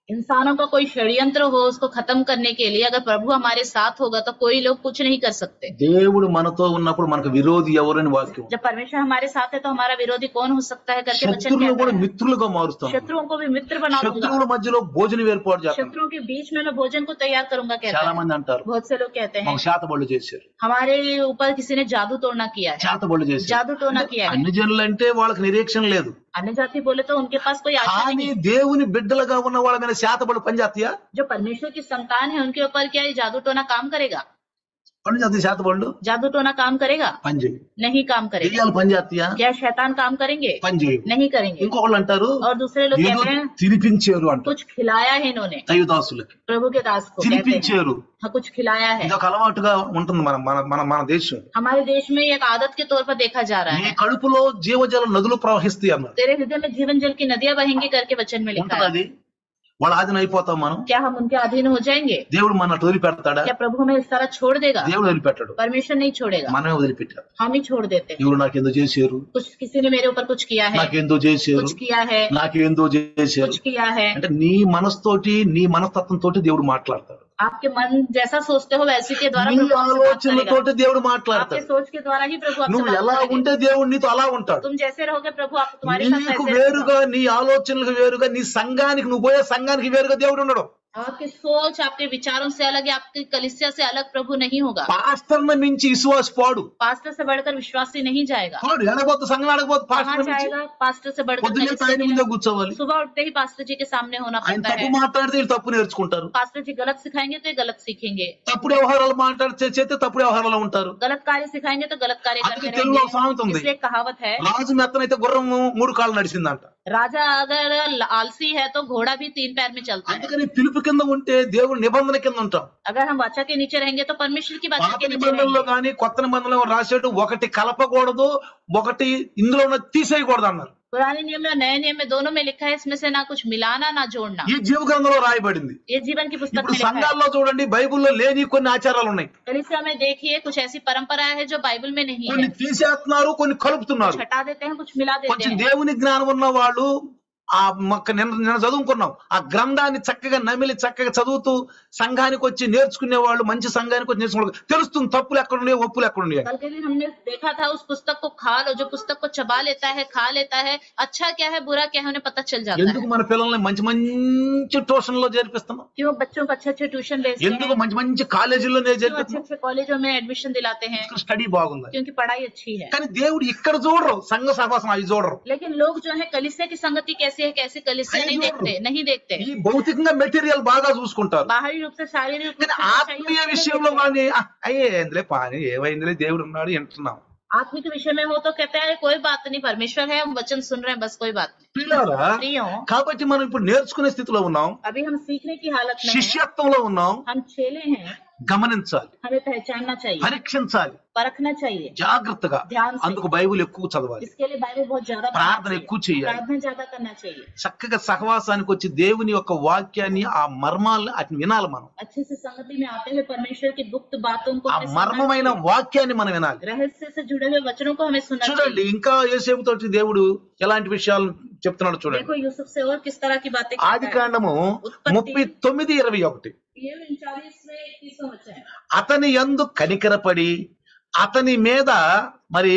इंसानों का कोई षड्यंत्र हो उसको खत्म करने के लिए अगर प्रभु हमारे साथ होगा तो कोई लोग कुछ नहीं कर सकते దేవుడు మనతో ఉన్నప్పుడు మనకు విరోధి ఎవరని వాక్యం जब परमेश्वर हमारे साथ है तो हमारा विरोधी कौन हो सकता है करके वचन శత్రువులు कहता కూడా है మిత్రులుగా మారుస్తాం शत्रुओं को भी मित्र बना दूंगा శత్రువుల మధ్యలో భోజనం ఏర్పాటు చేస్తాం शत्रुओं के बीच में मैं भोजन को तैयार करूंगा कहता చాలా है మంది అంటారు बहुत से लोग कहते हैं మాకు శాతబళ్ళు చేశారు हमारे ऊपर किसी ने जादू टोना किया है శాతబళ్ళు చేశారు जादू टोना किया है అన్ని జనులు అంటే వాళ్ళకి నిరీక్షణ లేదు अन्य जाति बोले तो उनके पास कोई आशा కానీ नहीं దేవుని బిడ్డలుగా ఉన్న వాళ్ళ మీద శాతబడి పనిచేస్తాయా जो परमेश्वर की संतान है उनके ऊपर क्या ये जादू टोना काम करेगा పని చేస్తాయి శాతబళ్ళు जादू टोना काम करेगा పని చేయి नहीं काम करेगा దెయ్యాలు పని చేస్తాయా क्या शैतान काम करेंगे పని చేయి नहीं करेंगे ఇంకొకళ్ళు అంటారు और दूसरे लोग ఏదో कहते हैं తినిపించారు అంటారు कुछ खिलाया है इन्होंने దైవదాసులకి प्रभु के दास को कहते हैं తినిపించారు हाँ कुछ खिलाया है ఇదొక అలవాటుగా ఉంటుంది మన మన మన మన దేశం हमारे देश में ये एक आदत के तौर पर देखा जा रहा నీ है కడుపులో జీవజల నదులు ప్రవహిస్తాయి అన్నారు तेरे हृदय में जीवन जल की नदियां बहेंगी करके वचन में लिखा ఉంటది है అది వాళ్ళ ఆదిన అయిపోతాం మనం क्या हम उनके अधीन हो जाएंगे దేవుడు మన వదిలిపెడతాడా क्या प्रभु हमें इस तरह छोड़ देगा దేవుడు వదిలిపెట్టాడు परमेश्वर नहीं छोड़ेगा మనమే వదిలిపెట్టాడు हम ही छोड़ देते हैं ఎవరు నాకెందుకు చేశారు कुछ किसी ने मेरे ऊपर कुछ किया है నాకెందుకు చేశారు कुछ किया है నాకెందుకు చేశారు कुछ किया है అంటే నీ మనస్తోటి నీ మనస్తత్వం తోటి దేవుడు మాట్లాడతాడు आपके मन जैसा सोचते हो वैसे के द्वारा నీ प्रभु आपसे बात करेगा ఆలోచనలతోటి దేవుడు आपके మాట్లాడతాడు सोच के द्वारा ही प्रभु आपसे నువ్వు बात ఎలా करेंगे ఉంటే దేవుడు నీతో అలా ఉంటాడు तुम जैसे रहोगे प्रभु आप तुम्हारे साथ నీకు वैसे रहेगा। వేరుగా నీ ఆలోచనలకు వేరుగా నీ సంఘానికి నువ్వు పోయే సంఘానికి వేరుగా దేవుడు ఉండడు आपकी सोच आपके विचारों से अलग है आपकी कलिसिया से अलग प्रभु नहीं होगा పాస్టర్ని మించి విశ్వాస పాడు पास्टर से बढ़कर विश्वासी नहीं जाएगा పాడు ఎడబోతు సంఘం అడగబోతు कहाँ పాస్టర్ మించి जाएगा पास्टर से बढ़कर పొద్దున్నే कलीसिया ఆయన के ముందే लिए। కూర్చోవాలి सुबह उठते ही पास्टर जी के सामने होना ఆయన पड़ता తప్పు है మాట్లాడితే వీళ్ళు తప్పు నేర్చుకుంటారు पास्टर जी गलत सिखाएंगे तो ये गलत सीखेंगे తప్పుడు వ్యవహారాలు మాట్లాడితే చేస్తే తప్పుడు వ్యవహారాలు ఉంటారు गलत कार्य सिखाएंगे तो गलत कार्य అందుకే करते తెలుగులో ఒక సామెత रहेंगे ఉంది इसलिए एक कहावत है రాజు మెత్తనైతే గుర్రం మూడు కాళ్ళు నడిచిందంట राजा अगर आलसी है तो घोड़ा भी तीन पैर में चलता है అందుకని పిలుపు కింద ఉంటే దేవుడు నిబంధన కింద ఉంటాం अगर हम वाचा के नीचे रहेंगे तो परमेश्वर की वाचा పాత के नीचे నిబంధనలో रहेंगे కానీ కొత్త నిబంధనలో రాసేటు ఒకటి కలపకూడదు ఒకటి ఇందులో ఉన్న తీసేయకూడదు అన్నారు पुराने नियम में और नए नियम में दोनों में लिखा है इसमें से ना कुछ मिलाना ना जोड़ना ఈ జీవ గ్రంథంలో రాయబడింది ये जीवन की पुस्तक ఇప్పుడు में लिखा है సంఘాల్లో చూడండి బైబిల్లో లేని కొన్ని ఆచారాలు ఉన్నాయి कलिसिया में देखिए कुछ ऐसी परंपरा है जो बाइबल में नहीं కొన్ని है తీసేస్తున్నారు కొన్ని కలుపుతున్నారు कुछ हटा देते हैं कुछ मिला देते కొంచెం हैं దేవుని జ్ఞానం ఉన్న వాళ్ళు ఆ మొక్క నిన్న నిన్న చదువుకున్నాం ఆ గ్రంథాన్ని చక్కగా నమిలి చక్కగా చదువుతూ సంఘానికి వచ్చి నేర్చుకునే వాళ్ళు మంచి సంఘానికి వచ్చి నేర్చుకునే తెలుస్తుంది తప్పులు ఎక్కడ ఉన్నాయి ఒప్పులు ఎక్కడ ఉన్నాయి कल के दिन हमने देखा था उस पुस्तक को खा लो जो पुस्तक को चबा लेता है खा लेता है अच्छा क्या है बुरा क्या है उन्हें पता चल जाता ఎందుకు है మన పిల్లల్ని మంచి మంచి ట్యూషన్ లో చేర్పిస్తున్నాం क्यों बच्चों को अच्छे अच्छे ट्यूशन भेजते ఎందుకు हैं మంచి మంచి కాలేజీలోనే क्यों अच्छे చేర్పిస్తున్నాం अच्छे कॉलेजों में एडमिशन दिलाते हैं స్టడీ బాగుంది क्योंकि पढ़ाई अच्छी है కానీ దేవుడు ఇక్కడ చూడరు సంఘ సహవాసం అవి చూడరు लेकिन लोग जो है कलिसिया की संगति कैसी है कैसी कलिसिया नहीं नहीं देखते नहीं देखते ఈ భౌతికంగా మెటీరియల్ బాగా చూసుకుంటారు बाहरी रूप से शारीरिक रूप కానీ से जो ఆత్మీయ चाहिए, उसको नहीं విషయంలో देखते। కానీ "ఆ, అయ్యే ఎందులే పాని ఏమైందిలే దేవుడు ఉన్నాడు వింటున్నాం आत्मिक विषय में हो तो कहते हैं कोई बात नहीं परमेश्वर है हम वचन सुन रहे हैं बस कोई बात नहीं పిల్లారా प्रियो కాబట్టి మనం ఇప్పుడు నేర్చుకునే స్థితిలో ఉన్నాం अभी हम सीखने की हालत में हैं శిష్యత్వంలో ఉన్నాం हम चेले हैं గమనించాలి हमें पहचानना चाहिए పరీక్షించాలి परखना चाहिए జాగ్రత్తగా ध्यान से అందుకు బైబిల్ ఎక్కువ చదవాలి इसके लिए बाइबल बहुत ज्यादा पढ़ना ప్రార్థన चाहिए। ఎక్కువ చేయాలి प्रार्थना ज्यादा करना चाहिए చక్కగా సహవాసానికి వచ్చి దేవుని యొక్క వాక్యాన్ని ఆ మర్మాలను అటు వినాలి మనం अच्छे से संगति में आते हुए परमेश्वर की गुप्त बातों को ఆ हमें सुनना మర్మమైన चाहिए। వాక్యాన్ని మనం వినాలి रहस्य से जुड़े हुए वचनों को हमें सुनना చూడండి चाहिए ఇంకా ఏసేపు తోటి దేవుడు ఎలాంటి విషయాలు చెప్తున్నాడు చూడండి देखो यूसुफ से और किस तरह की बातें ఆది करता है కాండము ముప్పై తొమ్మిది ఇరవై ఒకటి ये उनचालीस में इक्कीसों वचन అతని యందు కనికరపడి అతని మీద మరి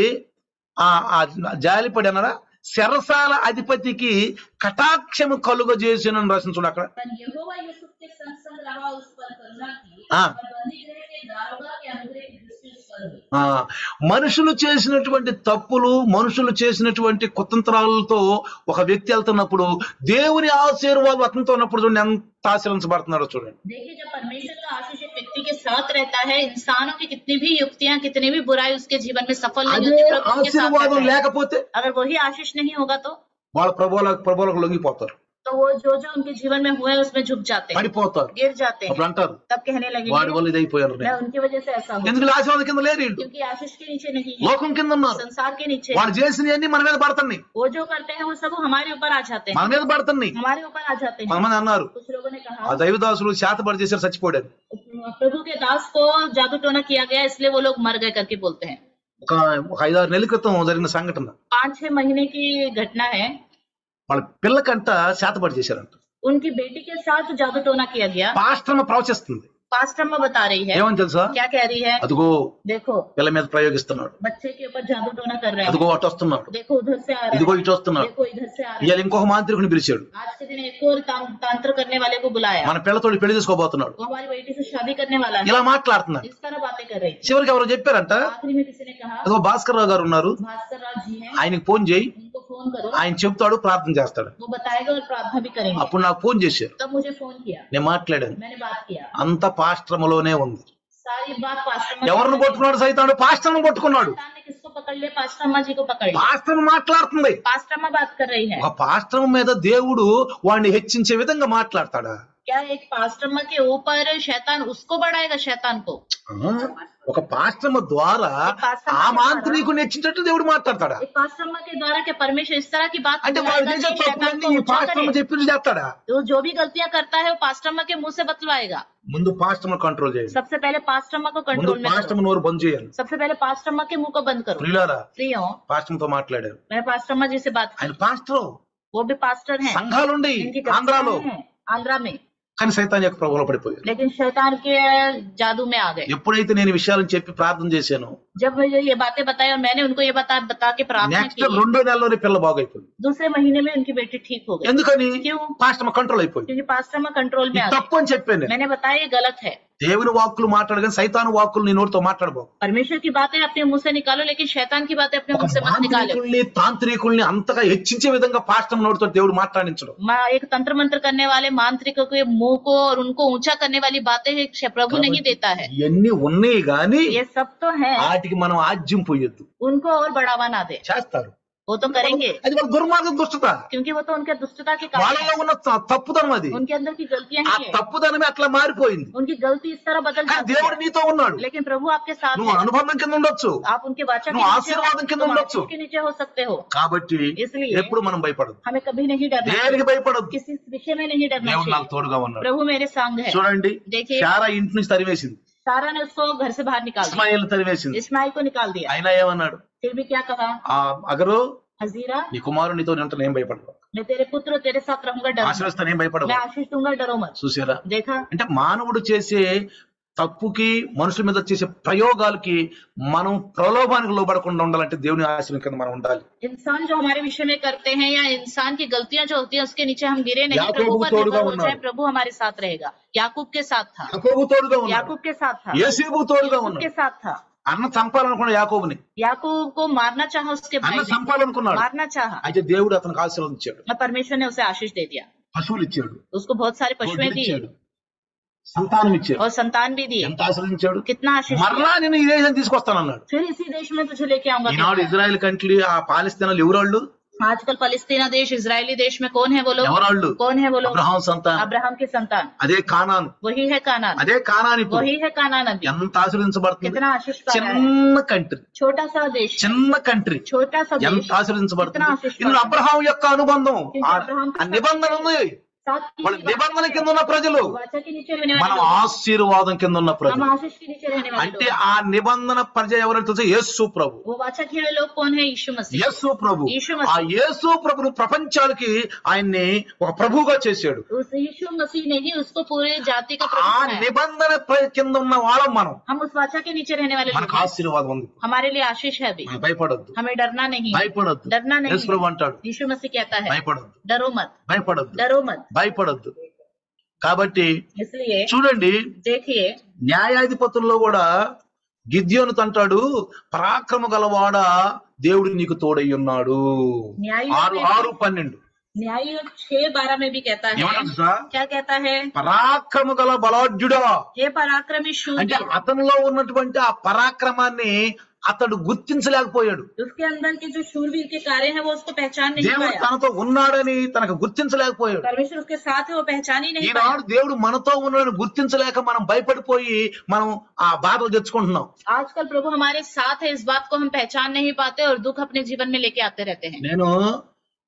ఆ ఆ జాలిపడి అన్నారా శరసాల అధిపతికి కటాక్షము కలుగజేసిన రాసిన చూడు అక్కడ पर यहोवा यूसुफ के संग संग रहा उस पर करुणा की हाँ। और बंदी गृह के दारोगा के अनुग्रह की दृष्टि उस पर हुई ఆ మనుషులు చేసినటువంటి తప్పులు మనుషులు చేసినటువంటి కుతంత్రాలతో ఒక వ్యక్తి వెళ్తున్నప్పుడు దేవుని ఆశీర్వాదం అతనితో ఉన్నప్పుడు చూడండి ఎంత ఆశీర్వించబడుతున్నాడో చూడండి देखिए जब परमेश्वर का आशीष एक व्यक्ति के साथ रहता है इंसानों की कितनी भी युक्तियां कितनी भी बुराई उसके जीवन में सफल नहीं అదే होती प्रभु उसके साथ ఆశీర్వాదం रहता है। లేకపోతే अगर वही आशीष नहीं होगा तो వాళ్ళ ప్రభువులకు ప్రభువులకు లొంగిపోతారు तो वो जो जो उनके जीवन में हुआ है उसमें झुक जाते हैं పడిపోతారు गिर जाते हैं అప్పుడు అంటారు तब कहने వాడి लगेंगे వల్ల ఇదైపోయారు मैं उनकी वजह से ऐसा हूँ ఎందుకు వీళ్ళు ఆశీర్వాదం కింద లేరు వీళ్ళు क्योंकि आशीष के नीचे नहीं है లోకం కింద ఉన్నారు संसार के नीचे వాడు చేసినవన్నీ మన మీద పడుతున్నాయి वो जो करते हैं वो सब हमारे ऊपर आ जाते हैं మన మీద పడుతున్నాయి हमारे ऊपर आ जाते हैं కొంతమంది అన్నారు कुछ लोगों ने ఆ कहा దైవదాసులు శాతపడి చేశారు చచ్చిపోయాడు प्रभु के दास को जादू टोना किया गया इसलिए वो लोग मर गए करके बोलते हैं ఒక ఒక ఐదారు నెలల క్రితం జరిగిన సంఘటన पाँच छह महीने की घटना है వాళ్ళ పిల్లకంట శాతపడి చేశారంట उनकी बेटी के साथ जादू टोना किया गया పాస్టర్మ ప్రవచిస్తుంది पास्टम्मा बता रही है ఏమని తెలుసా क्या कह रही है అదిగో देखो పిల్ల మీద ప్రయోగిస్తున్నాడు बच्चे के ऊपर जादू टोना कर रहे हैं అదిగో అటు వస్తున్నాడు देखो उधर से आ रहा ఇదిగో है ఇటు వస్తున్నాడు देखो इधर से आ रहा ఇవాళ ఇంకొక మాంత్రికుని పిలిచాడు है आज के दिन एक और तां- तांत्र करने वाले को बुलाया మన పిల్లతోటి పెళ్లి చేసుకోబోతున్నాడు वो हमारी बेटी से शादी करने वाला है ఇలా మాట్లాడుతున్నారు इस तरह बातें कर रही थी చివరికి ఎవరో చెప్పారంట आखिरी में किसी ने कहा అదిగో భాస్కర్ రావు గారు ఉన్నారు भास्कर राज जी हैं ఆయనకి ఫోన్ చేయి उनको फोन करो ఆయన చెప్తాడు ప్రార్థన చేస్తాడు वो बताएगा और प्रार्थना भी करेंगे అప్పుడు నాకు ఫోన్ చేశారు तब मुझे फोन किया నేను మాట్లాడాను मैंने बात किया అంత పాశ్రమలోనే ఉంది सारी बात पास्टर ఎవరిని పట్టుకున్నాడు సైతాడు పాస్టర్ను పట్టుకున్నాడు शैतान ने किसको पकड़ लिया पास्टर अम्मा जी को पकड़ लिया పాస్టర్ మాట్లాడుతుంది पास्टर अम्मा बात कर रही है ఒక పాస్టర్ మీద దేవుడు వాడిని హెచ్చించే విధంగా మాట్లాడతాడా क्या एक पास्टर अम्मा के ऊपर शैतान उसको बढ़ाएगा शैतान को ఆ? ఒక పాస్టర్ ద్వారా ఆ మాంత్రికుని హెచ్చించేట్టు దేవుడు మాట్లాడతాడా एक पास्टर अम्मा के द्वारा क्या परमेश्वर इस तरह की बात అంటే వాడు बुलाएगा చేసే कि शैतान తప్పులన్నీ को ఈ ऊंचा పాస్టర్ करे చెప్పినట్టు చేస్తాడా तो जो भी गलतियां करता है वो पास्टर अम्मा के मुंह से बतलवाएगा ముందు పాస్టర్ కంట్రోల్ చేయండి सबसे पहले पास्टर अम्मा को ముందు कंट्रोल में करो పాస్టర్ నోరు బంద్ చేయాలి सबसे पहले पास्टर अम्मा के मुंह को बंद करो ప్రియులారా फ्री हो పాస్టర్ తో మాట్లాడారు मैं पास्टर अम्मा जी से बात की ఆయన పాస్టర్ वो भी पास्टर हैं సంఘాలుండి इनकी ఆంధ్రాలో कक्षाएं हैं आंध्रा में కానీ సైతాన్ యొక్క ప్రభావం పడిపోయారు लेकिन शैतान के जादू में आ गए ఎప్పుడైతే నేను ఈ విషయాలను చెప్పి ప్రార్థన చేశాను जब मुझे ये बातें बताई और मैंने उनको ये बता बता के प्रार्थना నెక్స్ట్ की రెండో నెలలోనే పిల్ల బాగైపోయింది दूसरे महीने में उनकी बेटी ठीक हो गई ఎందుకని क्यों పాస్టర్ కంట్రోల్ అయిపోయింది क्योंकि पास्टर में कंट्रोल में ఇది आ गए తప్పు అని చెప్పాను నేను. मैंने बताया ये गलत है దేవుని వాక్కులు మాట్లాడగానే సైతాను వాక్కులు నీ నోటితో మాట్లాడబో परमेश्वर की बातें अपने मुंह से निकालो लेकिन शैतान की बातें अपने ఒక मुंह से मत निकालो మాంత్రికుల్ని తాంత్రికుల్ని అంతగా హెచ్చించే విధంగా పాస్టర్ నోటితో దేవుడు మాట్లాడించడం माँ एक तंत्र मंत्र करने वाले मांत्रिकों के मुंह को और उनको ऊंचा करने वाली बातें श- प्रभु नहीं देता है ఇవన్నీ ఉన్నాయి గాని ये सब तो है వాటికి మనం ఆజ్యం పోయొద్దు उनको और बढ़ावा ना दे చేస్తారు वो तो करेंगे అది వాళ్ళ దుర్మార్గం దుష్టత क्योंकि वो तो उनके दुष्टता के कारण వాళ్ళలో ఉన్న త- తప్పుదనం అది उनके अंदर की गलतियां ఆ ही है తప్పుదనమే అట్లా మారిపోయింది उनकी गलती इस तरह बदल కానీ जाती దేవుడు है నీతో ఉన్నాడు लेकिन प्रभु आपके साथ నువ్వు है అనుబంధం కింద ఉండొచ్చు आप उनके वाचा నువ్వు के नीचे ఆశీర్వాదం हो, కింద तुम ఉండొచ్చు आशीष के नीचे हो सकते हो కాబట్టి इसलिए ఎప్పుడు మనం భయపడదు हमें कभी नहीं डरना దేనికి భయపడదు किसी विषय में नहीं डरना దేవుడు నాకు चाहिए తోడుగా ఉన్నాడు प्रभु मेरे संग है చూడండి देखिए శారా ఇంటి నుంచి తరివేసింది सारा ने उसको घर से बाहर निकाल दिया ఇస్మాయిల్ తరివేసింది इस्माइल को निकाल दिया అయినా ఏమన్నాడు फिर भी क्या कहा ఆ అగరు हजीरा నీ కుమారుడు నీతో ఉంటాను ఏం భయపడదు मैं तेरे पुत्र तेरे साथ रहूंगा डर मत। ఆశీర్వస్తాను ఏం భయపడదు मैं आशीष दूंगा डरो मत చూసారా देखा అంటే మానవుడు చేసే తప్పుకి మనుషుల మీద చేసే ప్రయోగాలకి మనం ప్రలోభానికి లోబడకుండా ఉండాలంటే దేవుని ఆశీర్వాదం కింద మనం ఉండాలి इंसान जो हमारे विषय में करते हैं या इंसान की गलतियां जो होती है उसके नीचे हम गिरे नहीं याकूब प्रभु पर तोड़गा निर्भर हो उन्होंने। जाए प्रभु हमारे साथ रहेगा याकूब के साथ था యాకోబు తోడుగా ఉన్నాడు याकूब के साथ था యేసేపు తోడుగా यूसुफ ఉన్నాడు के साथ था అన్న చంపాలనుకున్నాడు యాకోబుని याकूब को मारना चाहा उसके भाई అన్న ने చంపాలనుకున్నాడు मारना चाहा అయితే దేవుడు అతనికి ఆశీర్వాదం ఇచ్చాడు और परमेश्वर ने उसे आशीष दे दिया పశువులు ఇచ్చాడు उसको बहुत सारे पशुएं గొడ్లు दी ఇచ్చాడు సంతానం ఇచ్చాడు और संतान भी दी ఎంత ఆశీర్వదించాడు कितना आशीष दिया। మరలా నేను ఈ దేశం తీసుకొస్తానన్నాడు फिर इसी देश में तुझे लेके आऊंगा ఈనాడు ఇజ్రాయెల్ కంట్రీ ఆ పాలిస్తీనాలు ఎవరాళ్ళు आजकल फलिस्तीना देश इसराइली देश में कौन है वो लोग ఎవరాళ్ళు कौन है वो लोग అబ్రహాం సంతానం अब्राहम की संतान అదే కానాను वही है कानान అదే కానాని ఇప్పుడు वही है कानान अभी ఎంత ఆశీర్వదించబడుతుంది कितना आशीष पा रहा है చిన్న కంట్రీ छोटा सा देश చిన్న కంట్రీ छोटा सा ఎంత देश ఆశీర్వదించబడుతుంది ఇందులో అబ్రహాం యొక్క అనుబంధం ఆ ఆ నిబంధన ఉంది साथ की వాళ్ళ నిబంధన కింద ఉన్న ప్రజలు वाचा के नीचे रहने మనం वाले लोग ఆశీర్వాదం కింద ఉన్న हम ప్రజలు आशीष के नीचे रहने वाले అంటే लोग ఆ నిబంధన ప్రజ ఎవరైతే తెలుసా యేసు ప్రభు वो वाचा के लोग कौन है यीशु मसीह యేసు ప్రభు యేసు ఆ యేసు ప్రభును ప్రపంచాలకి ఆయన్ని ఒక ప్రభువుగా చేశాడు उस यीशु मसीह ने ही उसको पूरे जाति का ఆ प्रभु बनाया నిబంధన ప్ర- కింద ఉన్న వాళ్ళం మనం हम उस वाचा के नीचे रहने वाले लोग మనకు हैं। ఆశీర్వాదం ఉంది हमारे लिए आशीष है अभी మనం భయపడొద్దు हमें डरना नहीं భయపడొద్దు डरना नहीं యేసు ప్రభు అంటాడు यीशु मसीह कहता है భయపడొద్దు डरो मत భయపడొద్దు डरो मत భయపడొద్దు కాబట్టి इसलिए చూడండి देखिए న్యాయాధిపతుల్లో కూడా గిద్యోను అంటాడు పరాక్రమ గలవాడ దేవుడు నీకు తోడై ఉన్నాడు न्यायियों ఆరు में ఆరు పన్నెండు न्यायियों छह बारह में भी कहता है ఏమన్నా తెలుసా? क्या कहता है పరాక్రమ గల బలాఢ్యుడా हे पराक्रमी అంటే शूर అతనిలో ఉన్నటువంటి ఆ పరాక్రమాన్ని అతడు గుర్తించలేకపోయాడు उसके अंदर के जो शूरवीर के कार्य हैं वो उसको पहचान नहीं దేవుడు पाया తనతో ఉన్నాడని తనకు గుర్తించలేకపోయాడు परमेश्वर उसके साथ है वो पहचान ही नहीं पाया ఈనాడు దేవుడు మనతో ఉన్నాడని గుర్తించలేక మనం భయపడిపోయి మనం ఆ బాధలు తెచ్చుకుంటున్నాం आजकल प्रभु हमारे साथ है इस बात को हम पहचान नहीं पाते और दुख अपने जीवन में लेके आते रहते हैं నేను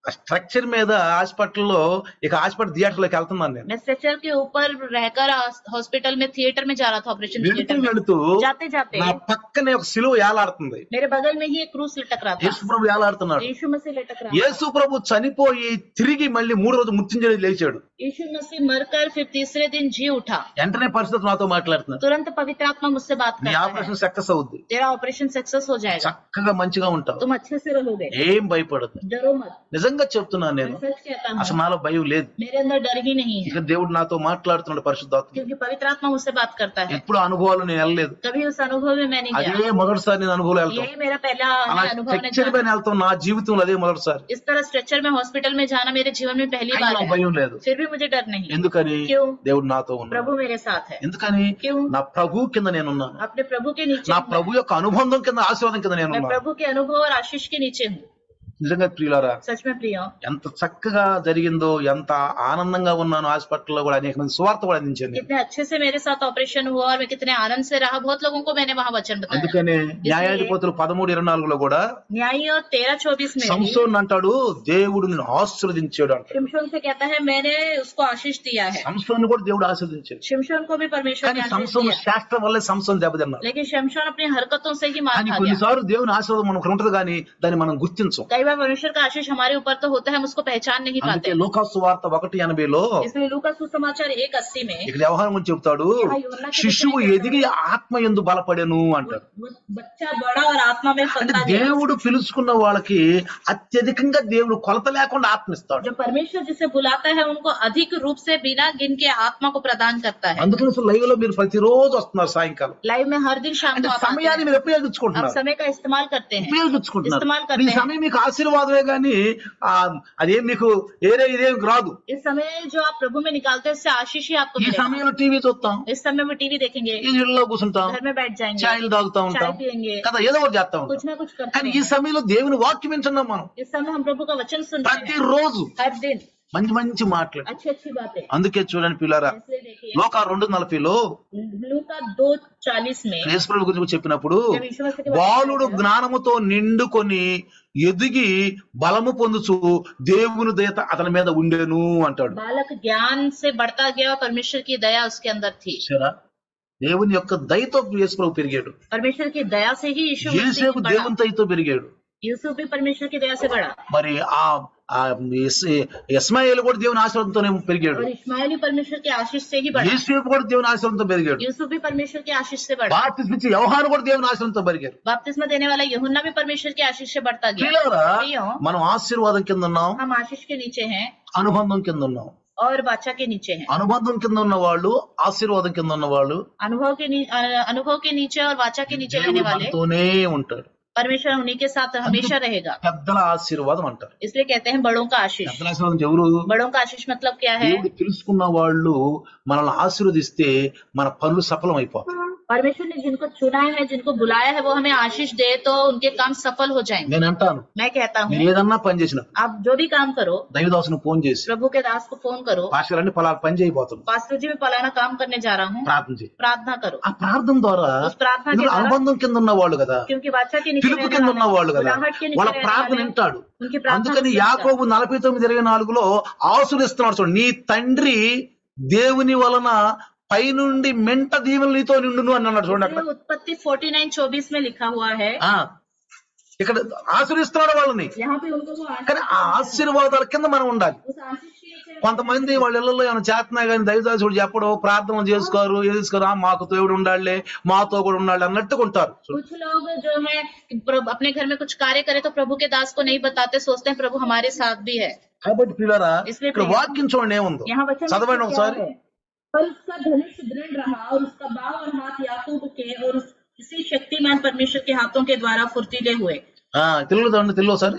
ఆ స్ట్రక్చర్ మీద హాస్పిటల్లో ఇక హాస్పిటల్ థియేటర్ లోకి వెళ్తున్నాను నేను मैं स्ट्रेचर के ऊपर रहकर हॉस्पिटल में थिएटर में जा रहा था ऑपरेशन వెళుతూ थिएटर में వెళుతూ जाते जाते నా పక్కనే ఒక సిలువ ఏలాడుతుంది मेरे बगल में ही एक क्रूस लटक रहा था యేసు ప్రభు ఏలాడుతున్నాడు यीशु मसीह लटक रहा था యేసు ప్రభు చనిపోయి తిరిగి మళ్ళీ మూడు రోజు మృత్యుంజయ లేచాడు यीशु मसीह मरकर फिर तीसरे दिन जी उठा వెంటనే పరిస్థితి నాతో మాట్లాడుతున్నాడు तुरंत पवित्र आत्मा मुझसे बात నీ करता है ఆపరేషన్ సక్సెస్ అవుద్ది तेरा ऑपरेशन सक्सेस हो जाएगा చక్కగా మంచిగా ఉంటావు तुम अच्छे से रहोगे ఏం భయపడదు डरो मत నిజంగా చెప్తున్నాను నేను मैं सच कहता అసలు हूँ నాలో భయం లేదు मेरे अंदर डर ही नहीं है ఇక దేవుడు నాతో మాట్లాడుతున్నాడు పరిశుద్ధాత్మ क्योंकि पवित्र आत्मा मुझसे बात करता है ఎప్పుడు అనుభవాలు నేను వెళ్ళలేదు कभी उस अनुभव में मैं नहीं అదే गया మొదటిసారి నేను అనుభవం వెళ్తాం यही मेरा पहला అలా है अनुभव ने స్ట్రక్చర్ जाना। పైన వెళ్తాం నా జీవితంలో అదే మొదటిసారి इस तरह स्ट्रेचर में हॉस्पिटल में जाना मेरे जीवन में पहली కానీ बार నాకు है భయం లేదు फिर भी मुझे डर नहीं ఎందుకని क्यों దేవుడు నాతో ఉన్నాడు प्रभु मेरे साथ है ఎందుకని क्यों నా ప్రభు కింద నేనున్నాను अपने प्रभु के नीचे నా हूँ मैं। ప్రభు యొక్క అనుబంధం కింద ఆశీర్వాదం కింద मैं నేనున్నాను प्रभु के अनुभव और आशीष के नीचे हूँ నిజంగా ప్రియులారా सच में प्रिय हूँ। ఎంత చక్కగా జరిగిందో ఎంత ఆనందంగా ఉన్నాను హాస్పిటల్లో కూడా అనేక మంది సువార్త కూడా అందించాను నేను. कितने अच्छे से मेरे साथ ऑपरेशन हुआ और मैं कितने आनंद से रहा बहुत लोगों को मैंने वहां वचन बताया అందుకనే న్యాయాధిపతులు పదమూడు ఇరవై నాలుగులో కూడా न्यायी और तेरह चौबीस में भी సంసోన్ అంటాడు దేవుడు నిన్ను ఆశీర్వదించాడు అంటాడు शिमशोन से कहता है मैंने उसको आशीष दिया है సంసోన్ కూడా దేవుడు ఆశీర్వదించాడు शिमशोन को भी परमेश्वर కానీ ने आशीष సంసోన్ दिया శాస్త్రం వల్లే సంసోన్ దెబ్బతిన్నాడు लेकिन शमशोन अपनी हरकतों से ही मार కానీ खा गया కొన్నిసార్లు దేవుని ఆశీర్వాదం మనకు ఉంటుంది కానీ దాన్ని మనం గుర్తించం कई बार परमेश्वर का आशीष हमारे ऊपर तो होता है हम उसको पहचान नहीं అందుకే पाते లోకాసు వార్త ఒకటి ఎనభైలో इसलिए लूका सुसमाचार एक अस्सी में ఇక్కడ వ్యవహారం గురించి చెప్తాడు శిశువు ఎదిగి ఆత్మ ఎందు బలపడెను అంటాడు वो बच्चा बड़ा और आत्मा में అంటే फलता गया దేవుడు పిలుచుకున్న వాళ్ళకి అత్యధికంగా దేవుడు కొలత లేకుండా ఆత్మ ఇస్తాడు जो परमेश्वर जिसे बुलाता है उनको अधिक रूप से बिना गिन के आत्मा को प्रदान करता है అందుకని అసలు లైవ్ లో మీరు ప్రతిరోజు వస్తున్నారు సాయంకాలం लाइव में हर दिन शाम అంటే को आप आते సమయాన్ని हैं మీరు आप ఉపయోగించుకుంటున్నారు समय का इस्तेमाल करते हैं ఉపయోగించుకుంటున్నారు ఇస్తమాల్ ఈ करते हैं సమయం మీకు ఆశీర్వాదమే గాని ఆ అదేం మీకు ఏరే ఇదేం రాదు इस समय जो आप प्रभु में निकालते हैं इससे आशीष ही आपको ఈ मिलेगा సమయంలో టీవీ చూస్తాం इस समय में टीवी देखेंगे ఈ ఇళ్ళలో కూర్చుంటాం घर में बैठ जाएंगे ఛాయలు తాగుతా चाय ఉంటాం पियेंगे కదా ఏదో ఒకటి చేస్తా ఉంటాం कुछ ना कुछ करते కానీ ఈ हैं సమయంలో దేవుని వాక్యం వింటున్నాం మనం इस समय हम प्रभु का वचन सुन रहे हैं ప్రతిరోజు हर दिन మంచి మంచి మాటలు अच्छी अच्छी बातें అందుకే చూడండి పిల్లారా इसलिए देखिए లోక రెండు నలభైలో लूका दो चालीस में యేసుప్రభు గురించి చెప్పినప్పుడు जब यीशु मसीह के बारे में బాలుడు बताया, జ్ఞానముతో నిండుకొని ఎదిగి బలము పొందుచు దేవుని దయత అతని మీద ఉండేను అంటాడు बालक ज्ञान से बढ़ता गया और परमेश्वर की दया उसके अंदर थी చూసారా దేవుని యొక్క దయతో యేసుప్రభు పెరిగాడు परमेश्वर की दया से ही यीशु मसीह యేసేపు बढ़ा దేవుని దయతో పెరిగాడు यूसुफ भी परमेश्वर की दया से बढ़ा మరి ఆ ఆ ఇస్- ఇస్మాయిల్ కూడా దేవుని ఆశీర్వాదంతోనే పెరిగాడు और इस्माइल भी परमेश्वर की आशीष से ही बढ़ा యేసేపు కూడా దేవుని ఆశీర్వాదంతో పెరిగాడు यूसुफ भी परमेश्वर की आशीष से बढ़ा బాప్తిస్మ ఇచ్చే వ్యవహారం కూడా దేవుని ఆశీర్వాదంతో పెరిగారు बपतिस्मा देने वाला यूहन्ना भी परमेश्वर की आशीष से बढ़ता गया ప్రియులారా, प्रियो, మనం ఆశీర్వాదం కింద ఉన్నాం हम आशीष के नीचे हैं అనుబంధం కింద ఉన్నాం और वाचा के नीचे हैं అనుబంధం కింద ఉన్న వాళ్ళు ఆశీర్వాదం కింద ఉన్న వాళ్ళు अनुभव के नी- अ, अनुभव के नीचे और वाचा के नीचे रहने దేవుడు वाले మనతోనే ఉంటాడు परमेश्वर उन्हीं के साथ हमेशा रहेगा పెద్దల ఆశీర్వాదం అంటారు इसलिए कहते हैं बड़ों का आशीष పెద్దల ఆశీర్వాదం ఎవరు बड़ों का आशीष मतलब क्या है దేవుడు తెలుసుకున్న వాళ్ళు మనల్ని ఆశీర్వదిస్తే మన పనులు సఫలం అయిపోతాయి परमेश्वर ने जिनको चुना है जिनको बुलाया है वो हमें आशीष दे तो उनके काम सफल हो जाएंगे నేను అంటాను मैं कहता हूँ మీరు ఏదన్నా పని చేసిన आप जो भी काम करो దైవదాసును ఫోన్ చేసి प्रभु के दास को फोन करो పాస్టర్ అంటే పలానా పని చేయబోతున్నాం पास्टर जी मैं पलाना काम करने जा रहा हूँ ప్రార్థన చేయి प्रार्थना करो ఆ ప్రార్థన ద్వారా उस प्रार्थना के ఎందుకంటే द्वारा అనుబంధం కింద ఉన్న వాళ్ళు కదా क्योंकि बादशाह के नीचे పిలుపు रहने కింద वाले, ఉన్న వాళ్ళు కదా बुलाहट के नीचे వాళ్ళ रहने ప్రార్థన वाले, వింటాడు उनकी प्रार्थना అందుకని सुनता है। యాకోబు నలభై తొమ్మిది ఇరవై నాలుగులో ఆశీర్వదిస్తున్నాడు చూడు నీ తండ్రి దేవుని వలన పైనుండి మెంట దీవెనలు నీతో నిండును అని అన్నాడు చూడండి అక్కడ इसलिए उत्पत्ति फोर्टी नाइन चौबीस में लिखा हुआ है ఆ ఇక్కడ ఆశీర్వదిస్తున్నాడు వాళ్ళని यहाँ पे उनको वो आशीष కానీ ఆ ఆశీర్వాదాల కింద మనం ఉండాలి उस आशीष के नीचे కొంతమంది వాళ్ళ ఇళ్లలో ఏమైనా చేతనా కానీ దైవదాసుడు చెప్పడం ప్రార్థన చేసుకోరు చేసుకోరు "ఆ, మాకు దేవుడు ఉండాలి మాతో కూడా ఉండాలి అన్నట్టుగా ఉంటారు कुछ लोग जो है प्रभु- अपने घर में कुछ कार्य करे तो प्रभु के दास को नहीं बताते सोचते हैं प्रभु हमारे साथ भी है కాబట్టి పిల్లరా इसलिए ఇక్కడ వాక్యం చూడండి ఏముందో यहाँ वचन में చదవండి क्या ఒకసారి है? पर उसका धनुष दृढ़ रहा और उसका बाव और हाथ याकूब के और उस किसी शक्तिमान परमेश्वर के हाथों के द्वारा फुर्तीले हुए ఆ తెలుగులో చదవండి తెలుగు ఒకసారి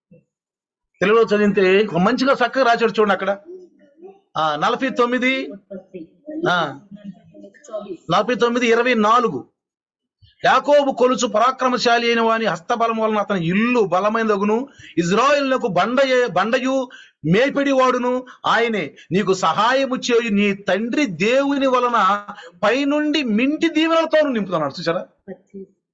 తెలుగులో చదివితే ఒక మంచిగా చక్కగా రాశాడు చూడండి అక్కడ ఆ నలభై తొమ్మిది उत्पत्ति ఆ चौबीस నలభై తొమ్మిది ఇరవై నాలుగు యాకోబు కొలుచు పరాక్రమశాలి అయిన వాని హస్తబలం వలన అతని ఇల్లు బలమైనదగును ఇజ్రాయిల్నకు బండ బండయు మేపిడి వాడును ఆయనే నీకు సహాయము చేయు నీ తండ్రి దేవుని వలన పైనుండి మింటి దీవెనలతో నింపుతున్నాడు చూసారా पच्चीस